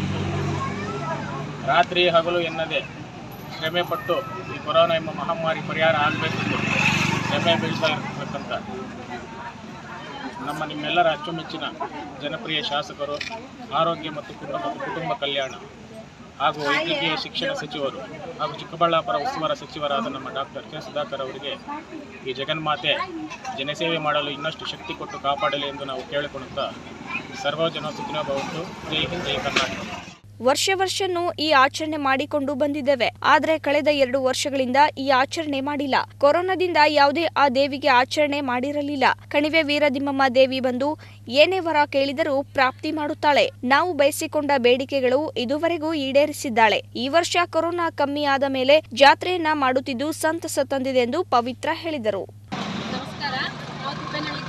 ರಾತ್ರಿ ಹಗಲು ಎನ್ನದೆ ಶ್ರಮೆ ಪಟ್ಟು ಈ ಕೊರೋನಾ ಎಂಬ ಮಹಾಮಾರಿ ಪರಿಹಾರ ಆಗಬೇಕೆಂದು ಶ್ರಮೆ ಬೀಳ್ತಾ ಇರ್ತಕ್ಕಂಥ ನಮ್ಮ ನಿಮ್ಮೆಲ್ಲರ ಅಚ್ಚುಮೆಚ್ಚಿನ ಜನಪ್ರಿಯ ಶಾಸಕರು ಆರೋಗ್ಯ ಮತ್ತು ಕುಟುಂಬ ಕುಟುಂಬ ಕಲ್ಯಾಣ ಹಾಗೂ ವೈದ್ಯಕೀಯ ಶಿಕ್ಷಣ ಸಚಿವರು ಹಾಗೂ ಚಿಕ್ಕಬಳ್ಳಾಪುರ ಉಸ್ತುವಾರ ಸಚಿವರಾದ ನಮ್ಮ ಡಾಕ್ಟರ್ ಕೆ ಸುಧಾಕರ್ ಅವರಿಗೆ ಈ ಜಗನ್ಮಾತೆ ಜನಸೇವೆ ಮಾಡಲು ಇನ್ನಷ್ಟು ಶಕ್ತಿ ಕೊಟ್ಟು ಕಾಪಾಡಲಿ ಎಂದು ನಾವು ಕೇಳಿಕೊಳ್ಳುತ್ತಾ ಸರ್ವಜನ ಸುಖಿನೋ ಭವಂತು ಜೈ ಹಿಂದ್ ಜೈ ಕರ್ನಾಟಕ ವರ್ಷ ವರ್ಷನೂ ಈ ಆಚರಣೆ ಮಾಡಿಕೊಂಡು ಬಂದಿದ್ದೇವೆ ಆದರೆ ಕಳೆದ ಎರಡು ವರ್ಷಗಳಿಂದ ಈ ಆಚರಣೆ ಮಾಡಿಲ್ಲ ಕೊರೋನಾದಿಂದ ಯಾವುದೇ ಆ ದೇವಿಗೆ ಆಚರಣೆ ಮಾಡಿರಲಿಲ್ಲ ಕಣಿವೆ ವೀರದಿಮ್ಮಮ್ಮ ದೇವಿ ಬಂದು ಏನೇ ವರ ಕೇಳಿದರೂ ಪ್ರಾಪ್ತಿ ಮಾಡುತ್ತಾಳೆ ನಾವು ಬಯಸಿಕೊಂಡ ಬೇಡಿಕೆಗಳು ಇದುವರೆಗೂ ಈಡೇರಿಸಿದ್ದಾಳೆ ಈ ವರ್ಷ ಕೊರೋನಾ ಕಮ್ಮಿ ಆದ ಮೇಲೆ ಜಾತ್ರೆಯನ್ನ ಮಾಡುತ್ತಿದ್ದು ಸಂತಸ ತಂದಿದೆ ಎಂದು ಪವಿತ್ರ ಹೇಳಿದರು ನಮಸ್ಕಾರ ನಾವು ತಿಪ್ಪೇನಹಳ್ಳಿ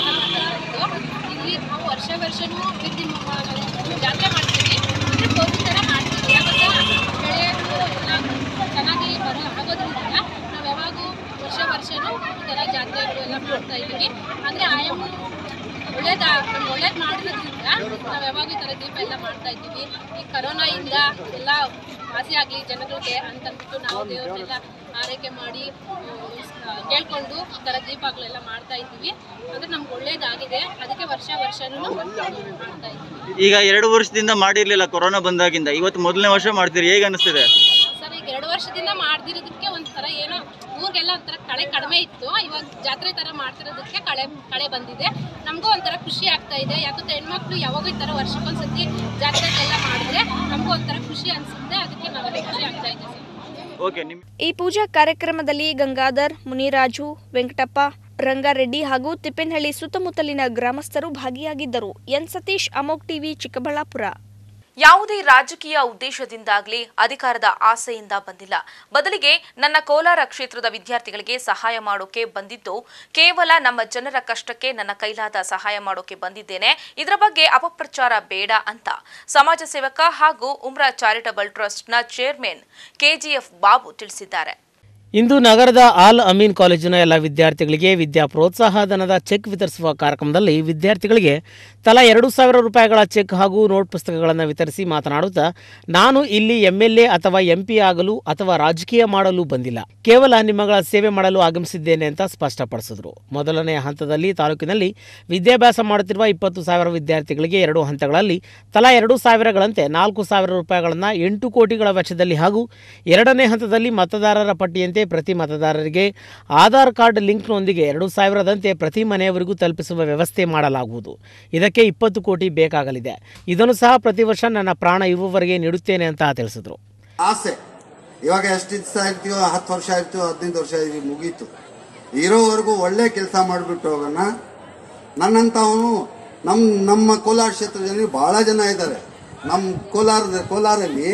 ಗ್ರಾಮ ಇಲ್ಲಿ ನಾವು ವರ್ಷ ವರ್ಷನೂ ಬಿದ್ದಿ ಜಾತ್ರೆ ಮಾಡ್ತೀವಿ ಅಂದರೆ ಕೋವಿ ಥರ ಮಾಡ್ತೀವಿ ಯಾವಾಗ ಬೆಳೆಗಳು ಎಲ್ಲ ಚೆನ್ನಾಗಿ ಬರೋ ಆಗೋದ್ರಿಂದ ನಾವು ಯಾವಾಗೂ ವರ್ಷ ವರ್ಷನೂ ಈ ಥರ ಜಾತ್ರೆಗಳು ಎಲ್ಲ ಮಾಡ್ತಾ ಇದ್ದೀವಿ ಅಂದರೆ ಆಯಮ್ಮ ಒಳ್ಳೇದ ನಮ್ಗೆ ಒಳ್ಳೇದು ಮಾಡಿರೋದ್ರಿಂದ ನಾವು ಯಾವಾಗ ಈ ಥರ ದೀಪ ಎಲ್ಲ ಮಾಡ್ತಾ ಇದ್ದೀವಿ ಈ ಕರೋನಾಯಿಂದ ಎಲ್ಲ ವಾಸಿ ಆಗಲಿ ಜನಗಳಿಗೆ ಅಂತಂದ್ಬಿಟ್ಟು ನಾವು ದೇವ್ರನ್ನೆಲ್ಲ ಆರೈಕೆ ಮಾಡಿ ಆ, ಕೇಳ್ಕೊಂಡು ಈ ಥರ ದೀಪಗಳೆಲ್ಲ ಮಾಡ್ತಾ ಇದ್ದೀವಿ ಅಂದರೆ ನಮ್ಗೆ ಒಳ್ಳೇದಾಗಿದೆ ಅದಕ್ಕೆ ವರ್ಷ ವರ್ಷನೂ ಮಾಡ್ತಾ ಇದ್ದೀವಿ ಈಗ ಎರಡು ವರ್ಷದಿಂದ ಮಾಡಿರ್ಲಿಲ್ಲ ಕೊರೋನಾ ಬಂದಾಗಿಂದ ಇವತ್ತು ಮೊದಲನೇ ವರ್ಷ ಮಾಡ್ತೀರಿ ಹೇಗೆ ಅನಿಸ್ತಿದೆ ಸರ್ ಈಗ ಎರಡು ವರ್ಷದಿಂದ ಮಾಡ್ದಿರೋದಕ್ಕೆ ಒಂಥರ ಏನೋ ಊರಿಗೆಲ್ಲ ಒಂಥರ ಕಳೆ ಕಡಿಮೆ ಇತ್ತು ಇವಾಗ ಜಾತ್ರೆ ಥರ ಮಾಡ್ತಿರೋದಕ್ಕೆ ಕಳೆ ಕಳೆ ಬಂದಿದೆ ನಮಗೂ ಒಂಥರ ಖುಷಿ ಆಗ್ತಾ ಇದೆ ಯಾಕಂದ್ರೆ ಹೆಣ್ಮಕ್ಳು ಯಾವಾಗೂ ಈ ಥರ ವರ್ಷಕ್ಕೊಂದ್ಸತಿ ಜಾತ್ರೆಗೆಲ್ಲ ಮಾಡಿದ್ರೆ ನಮಗೂ ಒಂಥರ ಖುಷಿ ಅನಿಸುತ್ತೆ ಅದಕ್ಕೆ ನಾವೆಲ್ಲ ಖುಷಿ ಆಗ್ತಾ ಇದ್ದೀವಿ ಸರ್ ಓಕೆ ನಿಮ್ ಈ ಪೂಜಾ ಕಾರ್ಯಕ್ರಮದಲ್ಲಿ ಗಂಗಾಧರ್ ಮುನಿರಾಜು ವೆಂಕಟಪ್ಪ ರಂಗಾರೆಡ್ಡಿ ಹಾಗೂ ತಿಪ್ಪೇನಹಳ್ಳಿ ಸುತ್ತಮುತ್ತಲಿನ ಗ್ರಾಮಸ್ಥರು ಭಾಗಿಯಾಗಿದ್ದರು ಎನ್ ಸತೀಶ್ ಅಮೋಕ್ ಟಿವಿ ಚಿಕ್ಕಬಳ್ಳಾಪುರ ಯಾವುದೇ ರಾಜಕೀಯ ಉದ್ದೇಶದಿಂದಾಗಲಿ ಅಧಿಕಾರದ ಆಸೆಯಿಂದ ಬಂದಿಲ್ಲ ಬದಲಿಗೆ ನನ್ನ ಕೋಲಾರ ಕ್ಷೇತ್ರದ ವಿದ್ಯಾರ್ಥಿಗಳಿಗೆ ಸಹಾಯ ಮಾಡೋಕೆ ಬಂದಿದ್ದು ಕೇವಲ ನಮ್ಮ ಜನರ ಕಷ್ಟಕ್ಕೆ ನನ್ನ ಕೈಲಾದ ಸಹಾಯ ಮಾಡೋಕೆ ಬಂದಿದ್ದೇನೆ ಇದರ ಬಗ್ಗೆ ಅಪಪ್ರಚಾರ ಬೇಡ ಅಂತ ಸಮಾಜ ಸೇವಕ ಹಾಗೂ ಉಮ್ರಾ ಚಾರಿಟಬಲ್ ಟ್ರಸ್ಟ್ನ ಚೇರ್ಮನ್ ಕೆಜಿಎಫ್ ಬಾಬು ತಿಳಿಸಿದ್ದಾರೆ ಇಂದು ನಗರದ ಆಲ್ ಅಮೀನ್ ಕಾಲೇಜಿನ ಎಲ್ಲ ವಿದ್ಯಾರ್ಥಿಗಳಿಗೆ ವಿದ್ಯಾ ಪ್ರೋತ್ಸಾಹಧನದ ಚೆಕ್ ವಿತರಿಸುವ ಕಾರ್ಯಕ್ರಮದಲ್ಲಿ ವಿದ್ಯಾರ್ಥಿಗಳಿಗೆ ತಲಾ ಎರಡು ಸಾವಿರ ರೂಪಾಯಿಗಳ ಚೆಕ್ ಹಾಗೂ ನೋಟ್ ಪುಸ್ತಕಗಳನ್ನು ವಿತರಿಸಿ ಮಾತನಾಡುತ್ತಾ ನಾನು ಇಲ್ಲಿ ಎಂಎಲ್ಎ ಅಥವಾ ಎಂಪಿ ಆಗಲು ಅಥವಾ ರಾಜಕೀಯ ಮಾಡಲು ಬಂದಿಲ್ಲ ಕೇವಲ ನಿಮ್ಮಗಳ ಸೇವೆ ಮಾಡಲು ಆಗಮಿಸಿದ್ದೇನೆ ಅಂತ ಸ್ಪಷ್ಟಪಡಿಸಿದರು ಮೊದಲನೆಯ ಹಂತದಲ್ಲಿ ತಾಲೂಕಿನಲ್ಲಿ ವಿದ್ಯಾಭ್ಯಾಸ ಮಾಡುತ್ತಿರುವ ಇಪ್ಪತ್ತು ಸಾವಿರ ವಿದ್ಯಾರ್ಥಿಗಳಿಗೆ ಎರಡು ಹಂತಗಳಲ್ಲಿ ತಲಾ ಎರಡು ಸಾವಿರಗಳಂತೆ ನಾಲ್ಕು ಸಾವಿರ ರೂಪಾಯಿಗಳನ್ನು ಎಂಟು ಕೋಟಿಗಳ ವೆಚ್ಚದಲ್ಲಿ ಹಾಗೂ ಎರಡನೇ ಹಂತದಲ್ಲಿ ಮತದಾರರ ಪಟ್ಟಿಯಂತೆ ಪ್ರತಿ ಮತದಾರರಿಗೆ ಆಧಾರ್ ಕಾರ್ಡ್ ಲಿಂಕ್ನೊಂದಿಗೆ ಎರಡು ಸಾವಿರದಂತೆ ಪ್ರತಿ ಮನೆಯವರಿಗೂ ತಲುಪಿಸುವ ವ್ಯವಸ್ಥೆ ಮಾಡಲಾಗುವುದು ಇದಕ್ಕೆ ಇಪ್ಪತ್ತು ಕೋಟಿ ಬೇಕಾಗಲಿದೆ ಇದನ್ನು ಸಹ ಪ್ರತಿ ವರ್ಷ ನನ್ನ ಪ್ರಾಣ ಇರುವವರೆಗೆ ನೀಡುತ್ತೇನೆ ಅಂತ ತಿಳಿಸಿದರು ಆಸೆ ಇವಾಗ ಎಷ್ಟು ದಿವಸ ಇರ್ತೀವೋ ಹತ್ತು ವರ್ಷ ಇರ್ತೀವೋ ಹದಿನೈದು ವರ್ಷ ಇದೀವಿ ಮುಗೀತು ಇರೋವರೆಗೂ ಒಳ್ಳೆ ಕೆಲಸ ಮಾಡಿಬಿಟ್ಟು ಹೋಗೋಣ ನನ್ನಂಥವನು ನಮ್ಮ ನಮ್ಮ ಕೋಲಾರ ಕ್ಷೇತ್ರದಲ್ಲಿ ಭಾಳ ಜನ ಇದ್ದಾರೆ ನಮ್ಮ ಕೋಲಾರದ ಕೋಲಾರಲ್ಲಿ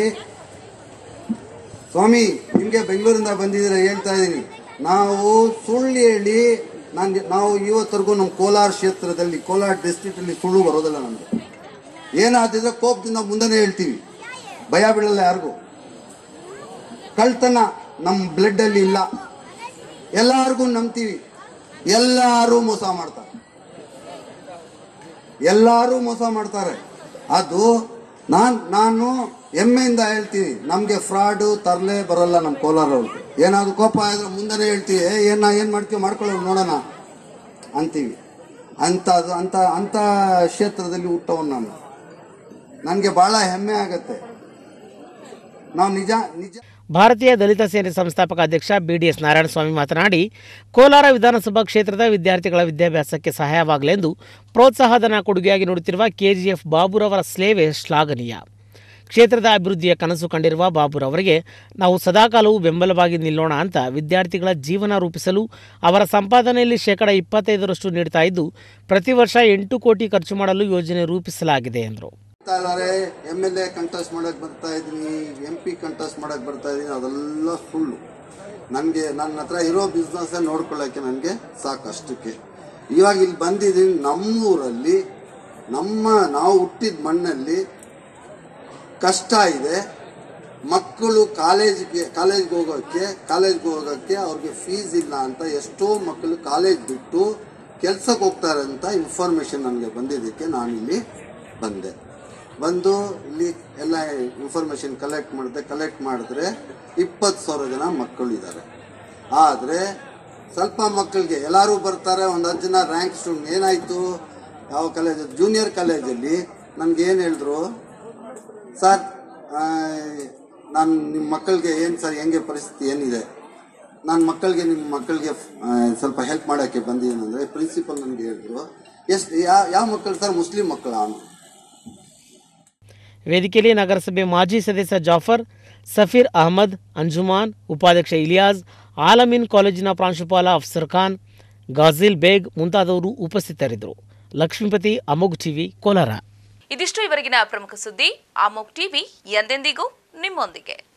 ಸ್ವಾಮಿ ನಿಮಗೆ ಬೆಂಗಳೂರಿಂದ ಬಂದಿದ್ದೀರ ಹೇಳ್ತಾ ಇದ್ದೀನಿ ನಾವು ಸುಳ್ಳು ಹೇಳಿ ನಾನು ನಾವು ಇವತ್ತರೆಗೂ ನಮ್ಮ ಕೋಲಾರ ಕ್ಷೇತ್ರದಲ್ಲಿ ಕೋಲಾರ ಡಿಸ್ಟ್ರಿಕ್ಟಲ್ಲಿ ಸುಳ್ಳು ಬರೋದಿಲ್ಲ ನಮಗೆ ಏನಾದಿದ್ರೆ ಕೋಪದಿಂದ ಮುಂದೆನೇ ಹೇಳ್ತೀವಿ ಭಯ ಬೀಳಲ್ಲ ಯಾರಿಗೂ ಕಳ್ತನ ನಮ್ಮ ಬ್ಲಡ್ಡಲ್ಲಿ ಇಲ್ಲ ಎಲ್ಲರಿಗೂ ನಂಬ್ತೀವಿ ಎಲ್ಲರೂ ಮೋಸ ಮಾಡ್ತಾರೆ ಎಲ್ಲರೂ ಮೋಸ ಮಾಡ್ತಾರೆ ಅದು ನಾನು ನಾನು ಹೆಮ್ಮೆಯಿಂದ ಹೇಳ್ತೀನಿ ನಮಗೆ ಫ್ರಾಡು ತರಲೆ ಬರಲ್ಲ ನಮ್ಮ ಕೋಲಾರವ್ರಿಗೆ ಏನಾದ್ರು ಕೋಪ ಆದ್ರೆ ಮುಂದೆನೇ ಹೇಳ್ತೀವಿ ಏ ಏನ ಏನು ಮಾಡ್ತೀವಿ ಮಾಡ್ಕೊಳ್ಳೋದು ನೋಡೋಣ ಅಂತೀವಿ ಅಂಥದ್ದು ಅಂಥ ಅಂಥ ಕ್ಷೇತ್ರದಲ್ಲಿ ಹುಟ್ಟವನು ನಾನು ನನಗೆ ಭಾಳ ಹೆಮ್ಮೆ ಆಗತ್ತೆ ನಾವು ನಿಜ ನಿಜ ಭಾರತೀಯ ದಲಿತ ಸೇನೆ ಸಂಸ್ಥಾಪಕ ಅಧ್ಯಕ್ಷ ಬಿಡಿಎಸ್ ನಾರಾಯಣಸ್ವಾಮಿ ಮಾತನಾಡಿ ಕೋಲಾರ ವಿಧಾನಸಭಾ ಕ್ಷೇತ್ರದ ವಿದ್ಯಾರ್ಥಿಗಳ ವಿದ್ಯಾಭ್ಯಾಸಕ್ಕೆ ಸಹಾಯವಾಗಲೆಂದು ಪ್ರೋತ್ಸಾಹಧನ ಕೊಡುಗೆಯಾಗಿ ನೀಡುತ್ತಿರುವ ಕೆಜಿಎಫ್ ಬಾಬುರವರ ಸೇವೆ ಶ್ಲಾಘನೀಯ ಕ್ಷೇತ್ರದ ಅಭಿವೃದ್ಧಿಯ ಕನಸು ಕಂಡಿರುವ ಬಾಬುರವರಿಗೆ ನಾವು ಸದಾಕಾಲವೂ ಬೆಂಬಲವಾಗಿ ನಿಲ್ಲೋಣ ಅಂತ ವಿದ್ಯಾರ್ಥಿಗಳ ಜೀವನ ರೂಪಿಸಲು ಅವರ ಸಂಪಾದನೆಯಲ್ಲಿ ಶೇಕಡ ಇಪ್ಪತ್ತೈದರಷ್ಟು ನೀಡ್ತಾ ಇದ್ದು ಪ್ರತಿ ವರ್ಷ ಎಂಟು ಕೋಟಿ ಖರ್ಚು ಮಾಡಲು ಯೋಜನೆ ರೂಪಿಸಲಾಗಿದೆ ಎಂದರು ಬರ್ತಾ ಇದ್ದಾರೆ ಎಮ್ ಎಲ್ ಎ ಕಂಟೆಸ್ಟ್ ಮಾಡಕ್ ಬರ್ತಾ ಇದ್ದೀನಿ ಎಂ ಪಿ ಕಂಟೆಸ್ಟ್ ಮಾಡಕ್ ಬರ್ತಾ ಇದ್ದೀನಿ ಅದೆಲ್ಲ ಸುಳ್ಳು ನನಗೆ ನನ್ನ ಹತ್ರ ಇರೋ ಬಿಸ್ನೆಸ್ ನೋಡ್ಕೊಳ್ಳೋಕ್ಕೆ ನನಗೆ ಸಾಕು ಅಷ್ಟಕ್ಕೆ ಇವಾಗ ಇಲ್ಲಿ ಬಂದಿದ್ದೀನಿ ನಮ್ಮೂರಲ್ಲಿ ನಮ್ಮ ನಾವು ಹುಟ್ಟಿದ ಮಣ್ಣಲ್ಲಿ ಕಷ್ಟ ಇದೆ ಮಕ್ಕಳು ಕಾಲೇಜ್ಗೆ ಕಾಲೇಜ್ಗೆ ಹೋಗೋಕ್ಕೆ ಕಾಲೇಜ್ಗೆ ಹೋಗೋಕ್ಕೆ ಅವ್ರಿಗೆ ಫೀಸ್ ಇಲ್ಲ ಅಂತ ಎಷ್ಟೋ ಮಕ್ಕಳು ಕಾಲೇಜ್ ಬಿಟ್ಟು ಕೆಲ್ಸಕ್ಕೆ ಹೋಗ್ತಾರೆ ಅಂತ ಇನ್ಫಾರ್ಮೇಷನ್ ನನಗೆ ಬಂದಿದ್ದಕ್ಕೆ ನಾನು ಇಲ್ಲಿ ಬಂದೆ ಬಂದು ಇಲ್ಲಿ ಎಲ್ಲ ಇನ್ಫಾರ್ಮೇಷನ್ ಕಲೆಕ್ಟ್ ಮಾಡಿದೆ ಕಲೆಕ್ಟ್ ಮಾಡಿದ್ರೆ ಇಪ್ಪತ್ತು ಸಾವಿರ ಜನ ಮಕ್ಕಳು ಇದ್ದಾರೆ ಆದರೆ ಸ್ವಲ್ಪ ಮಕ್ಕಳಿಗೆ ಎಲ್ಲರೂ ಬರ್ತಾರೆ ಒಂದು ಹತ್ತು ಜನ ರ್ಯಾಂಕ್ ಸ್ಟೂಡೆಂಟ್ ಏನಾಯಿತು ಯಾವ ಕಾಲೇಜ್ ಜೂನಿಯರ್ ಕಾಲೇಜಲ್ಲಿ ನನಗೆ ಏನು ಹೇಳಿದ್ರು ಸರ್ ನಾನು ನಿಮ್ಮ ಮಕ್ಕಳಿಗೆ ಏನು ಸರ್ ಹೆಂಗೆ ಪರಿಸ್ಥಿತಿ ಏನಿದೆ ನನ್ನ ಮಕ್ಕಳಿಗೆ ನಿಮ್ಮ ಮಕ್ಕಳಿಗೆ ಆ, ಸ್ವಲ್ಪ ಹೆಲ್ಪ್ ಮಾಡೋಕ್ಕೆ ಬಂದಿದ್ದೀನಿ ಅಂದರೆ ಪ್ರಿನ್ಸಿಪಲ್ ನನಗೆ ಹೇಳಿದ್ರು ಎಷ್ಟು ಯಾವ ಯಾವ ಮಕ್ಕಳು ಸರ್ ಮುಸ್ಲಿಂ ಮಕ್ಕಳ ಅಂತ ವೇದಿಕೆಯಲ್ಲಿ ನಗರಸಭೆ ಮಾಜಿ ಸದಸ್ಯ ಜಾಫರ್ ಸಫೀರ್ ಅಹಮದ್ ಅಂಜುಮಾನ್ ಉಪಾಧ್ಯಕ್ಷ ಇಲಿಯಾಸ್ ಆಲಮೀನ್ ಕಾಲೇಜಿನ ಪ್ರಾಂಶುಪಾಲ ಅಫ್ಸರ್ ಖಾನ್ ಗಾಜಿಲ್ ಬೇಗ್ ಮುಂತಾದವರು ಉಪಸ್ಥಿತರಿದ್ದರು ಲಕ್ಷ್ಮೀಪತಿ ಅಮೋಘ್ ಟಿವಿ ಕೋಲಾರ ಇದಿಷ್ಟು ಇವರೆಗಿನ ಪ್ರಮುಖ ಸುದ್ದಿ ಆಮೋಕ್ ಟಿವಿ ಎಂದೆಂದಿಗೂ ನಿಮ್ಮೊಂದಿಗೆ